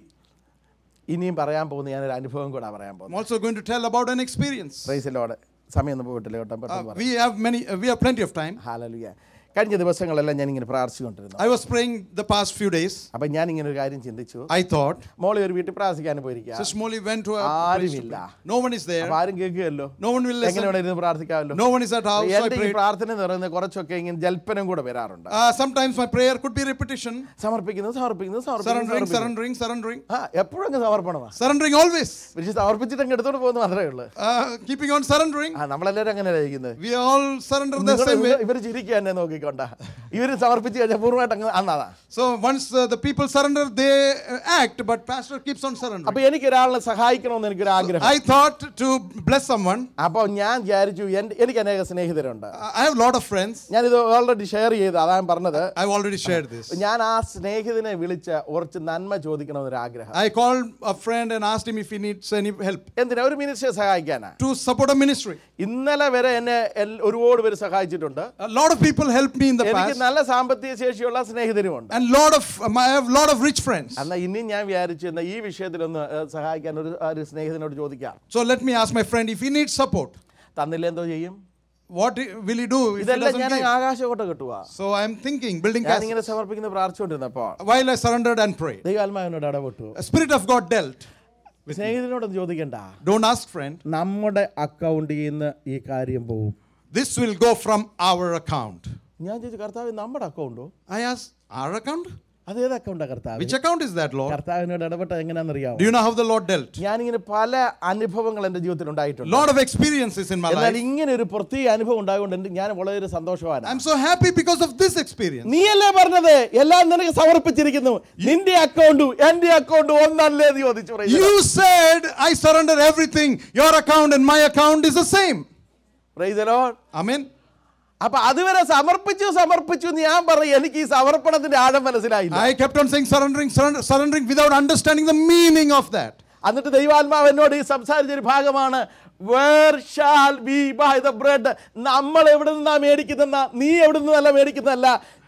ഇനിയും പറയാൻ പോകുന്ന ഞാനൊരു അനുഭവം കൂടെ പറയാൻ I'm പോകുന്നു also going to tell about an experience. Praise Lord സമയം ഒന്നും പോയിട്ടില്ല കേട്ടോ Uh, പെട്ടെന്ന് പറയാം we have many, uh, we have plenty of time. ഹാലലുയ കഴിഞ്ഞ ദിവസങ്ങളെല്ലാം ഞാൻ ഇങ്ങനെ പ്രാർത്ഥിച്ചുകൊണ്ടിരുന്നു I was praying the past few days. അപ്പൊ ഞാൻ ഇങ്ങനെ ഒരു കാര്യം ചിന്തിച്ചു I thought, മോളെ ഒരു വീട്ടിൽ പ്രാർത്ഥിക്കാൻ പോയിരിക്കുക Sister Molly went to a place to ആരുമില്ല pray. No one is there. അപ്പൊ ആരും കേൾക്കുകയല്ലോ No one will എങ്ങനെ listen. ഇവിടെ ഇരുന്ന് പ്രാർത്ഥിക്കാമല്ലോ No one is at house. So I എന്റെ ഈ prayed. പ്രാർത്ഥന എന്ന് പറയുന്നത് കുറച്ചൊക്കെ ഇങ്ങനെ ജൽപ്പനം കൂടെ വരാറുണ്ട് Uh, sometimes my prayer could be repetition. സമർപ്പിക്കുന്നത് സമർപ്പിക്കുന്നത് സമർപ്പിക്കുന്നത്, Surrendering, സമർപ്പിക്കുന്നത് surrendering, surrendering. ആ എപ്പോഴും അങ്ങ് സമർപ്പണമാ Surrendering always. പക്ഷെ സമർപ്പിച്ചിട്ട് അങ്ങ് എടുത്തോണ്ട് പോകുന്ന മാത്രമേ ഉള്ളൂ Uh, keeping on surrendering. ആ നമ്മളെല്ലാവരും അങ്ങനെ ഇരിക്കുന്നത് We all surrender the same way. ഇവർ ചിരിക്കുക എന്നെ നോക്കിക്കൊണ്ട ഇവര് സമർപ്പിച്ച് കഴിഞ്ഞാൽ പൂർണ്ണമായിട്ട് അങ്ങ് അന്നതാ So once uh, the people surrender, they uh, act, but pastor keeps on surrendering. അപ്പൊ എനിക്ക് ഒരാളിനെ സഹായിക്കണമെന്ന് എനിക്കൊരു ആഗ്രഹം I thought to bless someone. അപ്പൊ ഞാൻ വിചാരിച്ചു എന്റെ- എനിക്ക് അനേക സ്നേഹിതരുണ്ട് I I have a lot of friends. ഞാനിത് ഓൾറെഡി ഷെയർ ചെയ്ത് അതാണ് പറഞ്ഞത് I've already shared this. ഞാൻ ആ സ്നേഹിതനെ വിളിച്ച് കുറച്ച് നന്മ ചോദിക്കണമെന്നൊരു ആഗ്രഹം I called a friend and asked him if he needs any help എന്തിനാ ഒരു മിനിസ്റ്ററെ സഹായിക്കാനാ to support a ministry. ഇന്നലെ വരെ എന്നെ എൽ- ഒരുപാട് പേര് സഹായിച്ചിട്ടുണ്ട് A lot of people helped me in the എനിക്ക് past, നല്ല സാമ്പത്തിക ശേഷിയുള്ള സ്നേഹിതരുമുണ്ട് and lot of um, I have a lot of rich friends. എന്നാ ഇനിയും ഞാൻ വിചാരിച്ചു എന്നാ ഈ വിഷയത്തിലൊന്ന് ഏഹ്, സഹായിക്കാൻ ഒരു ഒരു സ്നേഹിതനോട് ചോദിക്കാം So let me ask my friend if he needs support. തന്നില്ല എന്തോ ചെയ്യും What i- will he do if he ഇതെല്ലാം doesn't ഞാൻ give? ആകാശകോട്ട കിട്ടുക So I'm thinking, building ഞാൻ castles. ഇങ്ങനെ സമർപ്പിക്കുന്ന പ്രാർത്ഥിച്ചുകൊണ്ടിരുന്നപ്പോ While I surrendered and prayed, ദൈവാത്മാവിനോട് ഇടപെട്ടു a spirit of God dealt. സ്നേഹിതനോടൊന്നും ചോദിക്കണ്ട Don't ask, friend. നമ്മുടെ അക്കൗണ്ടിൽ നിന്ന് ഈ കാര്യം പോവും This will go from our account. ഞാൻ ചോദിച്ചു കർത്താവ് നമ്മുടെ അക്കൗണ്ടോ I asked, our account? അതേത് അക്കൗണ്ടാ കർത്താവ് Which account is that, Lord? കർത്താവിനോട് ഇടപെട്ട എങ്ങനെയാണെന്നറിയാമോ Do you know how the Lord dealt? ഞാനിങ്ങനെ പല അനുഭവങ്ങൾ എൻ്റെ ജീവിതത്തിൽ ഉണ്ടായിട്ടുണ്ട് Lot of experiences in my എന്നാൽ life. ഇങ്ങനെ ഒരു പ്രത്യേക അനുഭവം ഉണ്ടായതുകൊണ്ട് എനിക്ക് ഞാൻ വളരെ സന്തോഷവാനാണ് I'm so happy because of this experience. നീയല്ലേ പറഞ്ഞത് എല്ലാം നിനക്ക് സമർപ്പിച്ചിരിക്കുന്നു നിന്റെ അക്കൗണ്ടും എന്റെ അക്കൗണ്ടും ഒന്നല്ലേ എന്ന് ചോദിച്ചു praise the Lord. You said, I surrender everything. Your account and my account is the same. Praise the Lord. Amen. അപ്പൊ അതുവരെ സമർപ്പിച്ചു സമർപ്പിച്ചു എന്ന് ഞാൻ പറയും എനിക്ക് ഈ സമർപ്പണത്തിന്റെ ആഴം മനസ്സിലായില്ല I kept on saying surrendering, surrender, surrendering without understanding the meaning of that. എന്നിട്ട് ദൈവാത്മാവ് എന്നോട് ഈ സംസാരിച്ചൊരു ഭാഗമാണ് where shall be by the bread നമ്മൾ എവിടെ നിന്നാ മേടിക്കുന്ന നീ എവിടെ നിന്നല്ല മേടിക്കുന്നതല്ല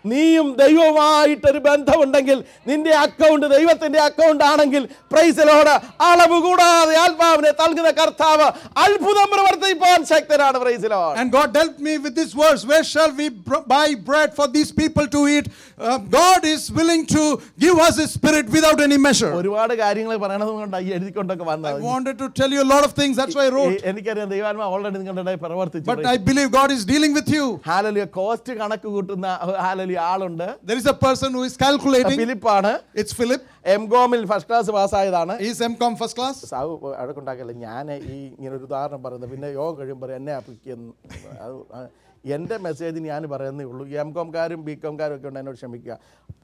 നീയും ദൈവവുമായിട്ടൊരു ബന്ധമുണ്ടെങ്കിൽ നിന്റെ അക്കൗണ്ട് ദൈവത്തിന്റെ അക്കൗണ്ട് ആണെങ്കിൽ പ്രൈസിലോട് അളവ് കൂടാതെ ആത്മാവിനെ നൽകുന്ന കർത്താവ് അത്ഭുതം പ്രവർത്തിപ്പാൻ ശക്തനാണ് പ്രൈസിലോട് And God dealt me with this verse Where shall we br- buy bread for these people to eat? Uh, God is willing to give us His Spirit without any measure. ഒരുപാട് കാര്യങ്ങൾ പറയണത് കൊണ്ട് ഈ എഴുതിക്കൊണ്ടൊക്കെ I വന്നത് wanted to tell you a lot of things, that's why I wrote. ഈ- എനിക്കറിയാം ദൈവാത്മാ already നിങ്ങളുടെ ഇടയിൽ പ്രവർത്തിച്ചു But I believe God is dealing with you. Hallelujah cost കണക്ക് കൂട്ടുന്ന ഹാലലിയ ആളുണ്ട് There is a person who is calculating. ഫിലിപ്പാണ് It's Philip. എം കോമിൽ ഫസ്റ്റ് ക്ലാസ് പാസ്സായതാണ് He's MCOM first class. സാവ് അഴക്കുണ്ടാക്കല്ല ഞാൻ ഈ ഇങ്ങനെ ഒരു ഉദാഹരണം പറയുന്നത് പിന്നെ യോഗ കഴിയുമ്പോൾ എന്നെ അപ്പിക്കുന്നു അത് ആ, എൻ്റെ മെസ്സേജ് ഞാൻ പറയുന്നേ ഉള്ളൂ എം കോംകാരും ബി കോംകാരും ഒക്കെ ഉണ്ട് എന്നോട് ക്ഷമിക്കുക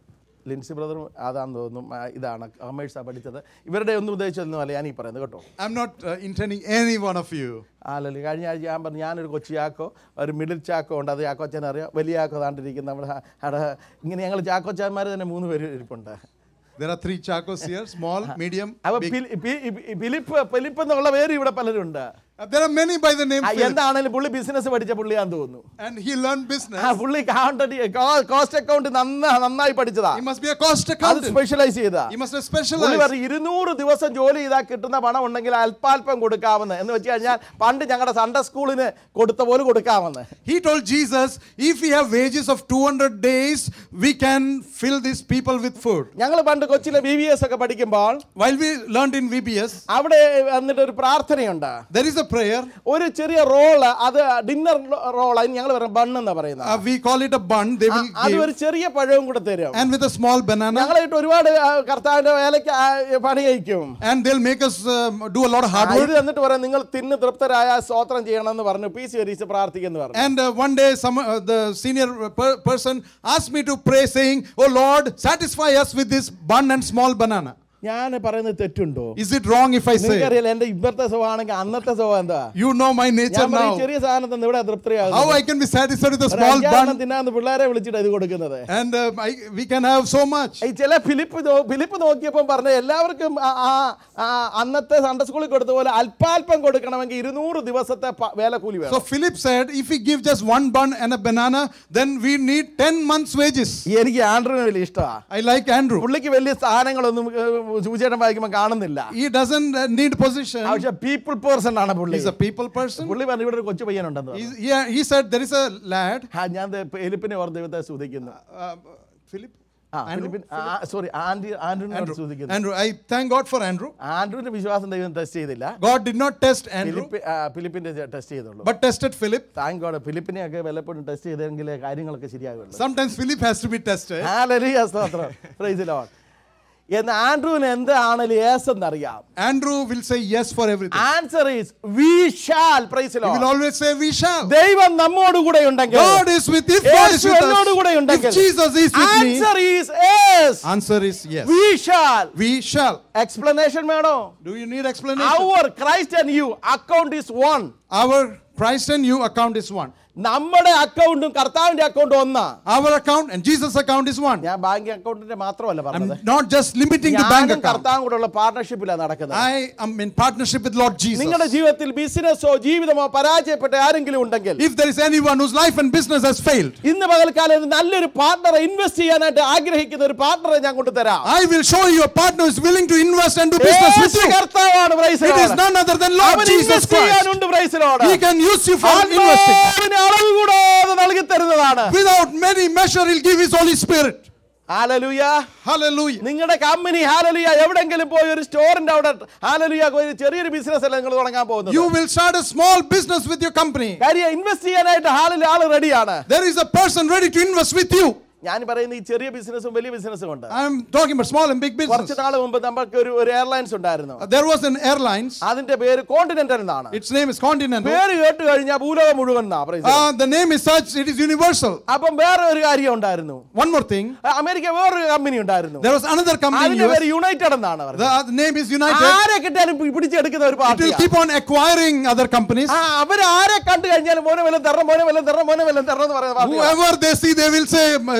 ലിൻസി ബ്രദറും അതാന്ന് തോന്നുന്നു ആ, ഇതാണ് കൊമേഴ്സാണ് പഠിച്ചത് ഇവരുടെ ഒന്നും ഉദ്ദേശിച്ചൊന്നുമല്ല ഞാൻ ഈ പറയുന്നത് കേട്ടോ I'm not uh, intending any one of you. ആലല്ലേ കഴിഞ്ഞ ആഴ്ച ഞാൻ പറഞ്ഞു ഞാനൊരു കൊച്ചു ചാക്കോ ഒരു മിഡിൽ ചാക്കോ ഉണ്ട് അത് ചാക്കോച്ചൻ അറിയാം വലിയ ചാക്കോ താണ്ടിരിക്കുന്ന നമ്മുടെ ഹ- അവിടെ ഇങ്ങനെ ഞങ്ങൾ ചാക്കോച്ചാന്മാർ തന്നെ മൂന്ന് പേര് ഇരിപ്പുണ്ട് There are three chakos here small, medium, അപ്പൊ big. ഫിലി- ഫി- ഫി- ഫിലിപ്പ് ഫിലിപ്പ് എന്നുള്ള പേര് ഇവിടെ പലരും ഉണ്ട് Uh, there are many by the name ആ, Philip. എന്താണേലും പുള്ളി ബിസിനസ് പഠിച്ച പുള്ളിയാന്ന് തോന്നുന്നു And he learned business. ആ പുള്ളി കോസ്റ്റ് അക്കൗണ്ട് നന്നാ നന്നായി പഠിച്ചതാ He must be a cost അത് accountant. സ്പെഷ്യലൈസ് ചെയ്താ He must have പുള്ളി specialized. പറഞ്ഞു ഇരുന്നൂറ് ദിവസം ജോലി ചെയ്താൽ കിട്ടുന്ന പണം ഉണ്ടെങ്കിൽ അല്പാൽപ്പം കൊടുക്കാമെന്ന് എന്ന് വെച്ച് കഴിഞ്ഞാൽ പണ്ട് ഞങ്ങളുടെ സൺഡേ സ്കൂളിന് കൊടുത്ത പോലെ കൊടുക്കാമെന്ന് He told Jesus, if we have wages of 200 days, we can fill these people with food. ഞങ്ങൾ പണ്ട് കൊച്ചിലെ ബി ബി എസ് ഒക്കെ പഠിക്കുമ്പോൾ While we learned in VBS, അവിടെ വന്നിട്ട് ഒരു പ്രാർത്ഥനയുണ്ട് there is a prayer. ഒരു ചെറിയ റോള് അത് ഡിന്നർ റോൾ അതിന് ഞങ്ങൾ പറയും ബൺ എന്നാ പറയുന്നത് Uh, we call it a bun. They will അത് give. ഒരു ചെറിയ പഴവും കൂടെ തരും And with a small banana. ഞങ്ങളായിട്ട് ഒരുപാട് ആ, കർത്താവിന്റെ വേലയ്ക്ക് ആ, പണി കഴിക്കും And they'll make us um, do a lot of hard ആ, ഇത് work. എന്നിട്ട് പറയാം നിങ്ങൾ തിന്ന് തൃപ്തരായ സ്തോത്രം ചെയ്യണമെന്ന് പറഞ്ഞു പി സി വരീസ് പ്രാർത്ഥിക്കുന്നു പറഞ്ഞു And uh, one day, some uh, the senior per- person asked me to pray, saying, "Oh Lord, satisfy us with this bun and small banana." ഞാൻ പറയുന്നത് തെറ്റുണ്ടോ Is it wrong if I say? നിങ്ങൾക്കറിയാലോ എന്റെ ഇപ്പോഴത്തെ സ്വഭാവമാണെങ്കിൽ അന്നത്തെ സ്വഭാവം എന്താ You know my nature ഞാൻ പറയും now. ചെറിയ സാധനം തന്നെ ഇവിടെ How തൃപ്തിയാകും I can be satisfied with a small bun, തിന്നാന്ന് പിള്ളേരെ വിളിച്ചിട്ട് ഇത് കൊടുക്കുന്നത് and um, I, we can have so much. ഈ ചില ഫിലിപ്പ് നോ- ഫിലിപ്പ് നോക്കിയപ്പോൾ പറഞ്ഞു എല്ലാവർക്കും ആ- ആ ആ അന്നത്തെ സൺഡേ സ്കൂളിൽ കൊടുത്ത പോലെ അല്പാൽപ്പം കൊടുക്കണമെങ്കിൽ ഇരുന്നൂറ് ദിവസത്തെ പ- വേലക്കൂലി So വേണം Philip said, if we give just one bun and a banana, then we need 10 months' wages. എനിക്ക് ആൻഡ്രൂവിന് വലിയ ഇഷ്ടമാണ് I like Andrew. പുള്ളിക്ക് വലിയ സ്ഥാനങ്ങളൊന്നും സൂചന വായിക്കുമ്പോൾ കാണുന്നില്ല He doesn't uh, need position. പക്ഷെ പീപ്പിൾ പേഴ്സൺ ആണ് പുള്ളി He's a people person. പുള്ളി പറഞ്ഞു ഇവിടെ ഒരു കൊച്ചു പയ്യനുണ്ടെന്ന് പറഞ്ഞു. He's, yeah, he said there is a lad. ആ, ഞാൻ ദേ എലിപ്പിനെ ഓർ ദൈവത്തെ സ്തുതിക്കുന്നു Uh, Philip? ആ Andrew? ഫിലിപ്പിൻ സോറി ആൻഡ്രി ആൻഡ്രൂവിനെ Andrew. സ്തുതിക്കുന്നു Andrew. I thank God for Andrew. ആൻഡ്രൂവിന്റെ വിശ്വാസം ദൈവം ടെസ്റ്റ് ചെയ്തില്ല God did not test Andrew, Philip ആ, ഫിലിപ്പിന്റെ ടെസ്റ്റ് ചെയ്തുള്ളൂ but tested Philip. Thank God ഫിലിപ്പിനെ ഒക്കെ വല്ലപ്പോഴും ടെസ്റ്റ് ചെയ്തെങ്കിൽ കാര്യങ്ങളൊക്കെ ശരിയാകുള്ളൂ Sometimes Philip has to be tested. Hallelujah, സ്തോത്രം. Praise the Lord. എന്ന് ആൻഡ്രൂവിന് എന്താണ് യേസ് എന്നറിയാം Andrew will say yes for everything. Answer is we shall praise He will always say, We shall. ദൈവം നമ്മോട് കൂടെ ഉണ്ടെങ്കിൽ God is with if God is Yeshu with എന്നോട് കൂടെ us. ഉണ്ടെങ്കിൽ If Jesus is with me, answer is yes answer is yes. We shall We shall. Explanation വേണോ Do you need explanation? Our Christ and you account is one Our Christ and you account is one. നമ്മുടെ അക്കൗണ്ടും കർത്താവിന്റെ അക്കൗണ്ടും ഒന്നാ Our account and Jesus' account is one. ഞാൻ bank അക്കൗണ്ടിന്റെ മാത്രമല്ല I'm പറഞ്ഞത് not just limiting to bank ഞാനും account. കർത്താവും കൂടെ ഉള്ള പാർട്ണർഷിപ്പിലാണ് നടക്കുന്നത് I am in partnership with Lord Jesus. നിങ്ങളുടെ ജീവിതത്തിൽ ബിസിനസ്സോ ജീവിതമോ പരാജയപ്പെട്ട ആരെങ്കിലും ഉണ്ടെങ്കിൽ If there is anyone whose life and business has failed, ഇന്ന് പകൽക്കാലം ഒരു നല്ലൊരു പാർട്ണറെ ഇൻവെസ്റ്റ് ചെയ്യാനായിട്ട് ആഗ്രഹിക്കുന്ന ഒരു പാർട്ണറെ ഞാൻ കൊണ്ടുതരാം I will show you a partner who is willing to invest and do business with Yeshu you. കർത്താവാണ് praise the It is Lord. none other than Lord അവൻ Jesus invest Christ. ചെയ്യാനുണ്ട് praise the Lord. He can use you for investing. ആത്മാവിന് അളവ് കൂടാതെ നൽകി തരുന്നതാണ് Without many measure, He'll give His Holy Spirit. ഹാലലുയ Hallelujah. നിങ്ങളുടെ company ഹാലലുയ എവിടെങ്കിലും പോയി ഒരു സ്റ്റോറിന്റെ അവിടെ ഹാലലുയ ഒരു ചെറിയൊരു ബിസിനസ് അല്ല നിങ്ങൾ തുടങ്ങാൻ പോകുന്നത് You will start a small business with your company. കാര്യം ഇൻവെസ്റ്റ് ചെയ്യാനായിട്ട് ഹാലിൽ ആള് റെഡിയാണ് There is a person ready to invest with you. ഞാൻ പറയുന്ന ഈ ചെറിയ ബിസിനസ്സും വലിയ ബിസിനസ്സും ഉണ്ട് I am talking about small and big കുറച്ച് business. നാൾ മുമ്പ് നമുക്ക് ഒരു ഒരു എയർലൈൻസ് ഉണ്ടായിരുന്നു Uh, There was an airlines. അതിന്റെ പേര് കോണ്ടിനെന്റൽ എന്നാണ് Its name is Continental. പേര് കേട്ട് കഴിഞ്ഞാൽ ഭൂലോകം മുഴുവൻ എന്നാ പറയുന്നത്. Uh, the name is such, it is universal. അപ്പം വേറെ ഒരു കാര്യം ഉണ്ടായിരുന്നു One more thing. ആ, അമേരിക്ക വേറൊരു കമ്പനി ഉണ്ടായിരുന്നു There was another company in അതിന്റെ US. പേര് യുണൈറ്റഡ് എന്നാണ് പറയുന്നത് The, uh, the name is United. ആരെ കിട്ടിയാലും പി- പിടിച്ചെടുക്കുന്ന ഒരു It will പാർട്ടിയാണ് keep on acquiring other companies. ആ അവര് ആരെ കണ്ടു കഴിഞ്ഞാലും മോനെ വല്ലതും തരണം മോനെ വല്ലതും തരണം മോനെ വല്ലതും തരണം എന്ന് പറയുന്ന പാർട്ടിയാണ്. Whoever they see, they will say, "Uh,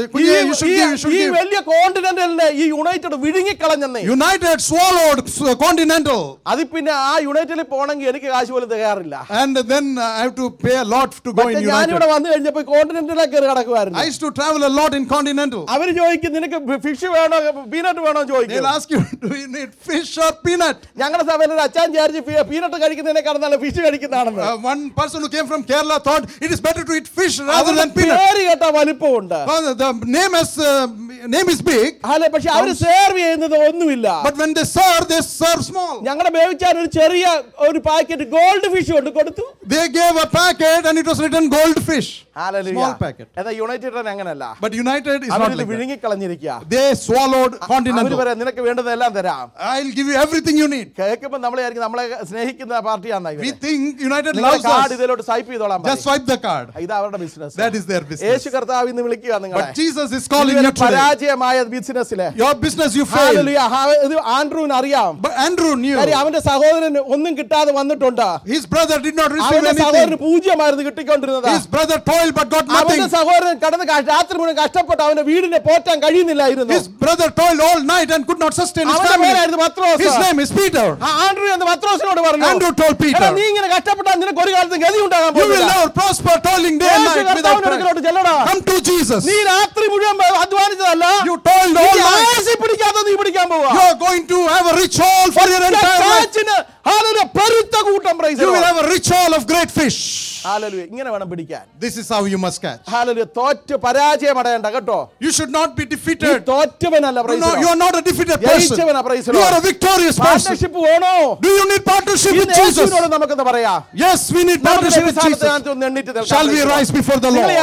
ഈ കുഞ്ഞെ, you should ഈ- give, you should ഈ give. വലിയ കോണ്ടിനെന്റലിനെ ഈ യുണൈറ്റഡ് വിഴുങ്ങിക്കളഞ്ഞെന്നേ United swallowed s- Continental. അത് പിന്നെ ആ യുണൈറ്റഡിൽ പോണെങ്കിൽ എനിക്ക് കാശ് പോലും തികയാറില്ല And then uh, I have to pay a lot to go പക്ഷെ in ഞാനിവിടെ United. വന്നു കഴിഞ്ഞപ്പോ കോണ്ടിനെന്റിലേക്ക് കയറി കിടക്കുമായിരുന്നു I used to travel a lot in Continental. അവര് ചോദിക്കും നിനക്ക് ഫിഷ് വേണോ പീനട്ട് വേണോ എന്ന് ചോദിക്കും They'll ask you, do you need fish or peanut? ഞങ്ങളുടെ സഭയിൽ ഒരു അച്ഛൻ വിചാരിച്ച് പീനട്ട് കഴിക്കുന്നതിനേക്കാൾ നല്ല ഫിഷ് കഴിക്കുന്നതാണെന്ന് Uh, one person who came from Kerala thought it is better to eat fish rather അവരുടെ than peanut. പേര് കേട്ട വലിപ്പമുണ്ട് Well, the name is uh, name is big, അല്ലെ പക്ഷെ അവര് സേർവ് ചെയ്യുന്നത് ഒന്നുമില്ല but when they serve, they serve small. ഞങ്ങളുടെ വേവിച്ചാൻ ഒരു ചെറിയ ഒരു പാക്കറ്റ് ഗോൾഡ് ഫിഷ് കൊണ്ട് കൊടുത്തു They gave a packet and it was written goldfish. Small packet. എന്നാ യുണൈറ്റഡ് അങ്ങനല്ല But United is not അവരിത് like that. വിഴുങ്ങിക്കളഞ്ഞിരിക്കുക They swallowed അവര് Continental. പറയാം നിനക്ക് വേണ്ടതെല്ലാം തരാം I'll give you everything you need. കേൾക്കുമ്പോ നമ്മളെ ആയിരിക്കും നമ്മളെ സ്നേഹിക്കുന്ന പാർട്ടിയാണെന്നാ We think United നിങ്ങളുടെ loves കാർഡ് us. ഇതിലോട്ട് സ്വൈപ്പ് ചെയ്തോളാം Just swipe the card. ഇത് അവരുടെ business That is their business. Yeshu കർത്താവ് ഇന്ന് വിളിക്കുക നിങ്ങളെ But Jesus is calling ഇതുവരെ you today. പരാജയമായ ബിസിനസ്സിലെ Your business you failed. ഇത് ആൻഡ്രൂവിന് അറിയാം But Andrew knew കാര്യം അവന്റെ സഹോദരൻ ഒന്നും കിട്ടാതെ വന്നിട്ടുണ്ട് his brother did not receive അവന്റെ സഹോദരന് anything. പൂജ്യമായിരുന്നു കിട്ടിക്കൊണ്ടിരുന്നത് His brother toiled but got അവന്റെ nothing. സഹോദരൻ കടന്ന് ക- രാത്രി മുഴുവൻ കഷ്ടപ്പെട്ട് അവന്റെ വീടിനെ പോറ്റാൻ കഴിയുന്നില്ലായിരുന്നു His brother toiled all night and could not sustain his അവന്റെ family. പേരായിരുന്നു Pathros His name is Peter. ആ ആൻഡ്രൂ എന്ന് പത്രോസിനോട് പറഞ്ഞു Andrew told "എടാ, Peter, നീ ഇങ്ങനെ കഷ്ടപ്പെട്ടാൽ നിനക്ക് ഒരു കാലത്തും ഗതി ഉണ്ടാകാൻ You will പോകുന്നില്ല. never prosper toiling day and Yeshu night without കർത്താവിന്റെ Christ. അടുക്കലോട്ട് ചെല്ലടാ Come to Jesus. നീ രാത്രി മുഴുവൻ അധ്വാനിച്ചതല്ല You toiled നീ all night. ആയുസ്സിൽ പിടിക്കാതെ നീ പിടിക്കാൻ പോവാ You are going to have a rich haul for your entire life. കാച്ചിന് ഹല്ലേലൂയ, പെരുത്ത കൂട്ടം praise the You will Lord. have a rich haul of great fish. Hallelujah, ഇങ്ങനെ വേണം പിടിക്കാൻ This is how you must catch. ഹാലലു തോറ്റ് പരാജയമടയണ്ട കേട്ടോ You should not be നീ defeated. തോറ്റവനല്ല You, know, you are not a defeated person. ജയിച്ചവനാ praise the You Lord. are a victorious person. Partnership വേണോ Do you need partnership with ഇന്ന് Jesus? യേശുവിനോട് നമുക്കൊന്ന് പറയാം Yes, we need partnership with Jesus. Shall we rise before the Lord?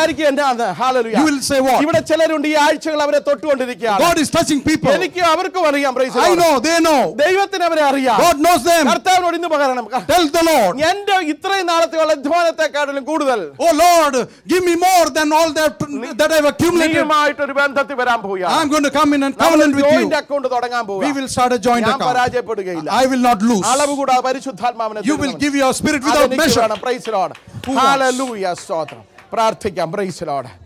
You will say what? ഇവിടെ ചിലരുണ്ട് ഈ ആഴ്ചകൾ അവരെ തൊട്ടുകൊണ്ടിരിക്കുകയാണ് God is touching people. എനിക്ക് അവർക്കും അറിയാം praise the I Lord. know, they know. ദൈവത്തിന് അവരെ അറിയാം God knows them. കർത്താവിനോട് ഇന്ന് പകരണം Tell the Lord, എന്റെ ഇത്രയും നാളത്തെയുള്ള അധ്വാനത്തെക്കാട്ടിലും കൂടുതൽ Oh Lord, give me more than all that, that I've accumulated. നീയുമായിട്ടൊരു ബന്ധത്തിൽ വരാൻ I'm പോവുകയാണ് going to come in and നമ്മൾ covenant with joint you. Account തുടങ്ങാൻ We പോവുക will start a joint ഞാൻ account. പരാജയപ്പെടുകയില്ല I will not lose. അളവ് കൂടാതെ പരിശുദ്ധാത്മാവിനെ You will തരുന്നവൻ. give your spirit without അതെനിക്ക് measure. വേണം. Praise the Lord. Who wants? Hallelujah. സ്തോത്രം പ്രാർത്ഥിക്കാം പ്രൈസ് ലോഡ്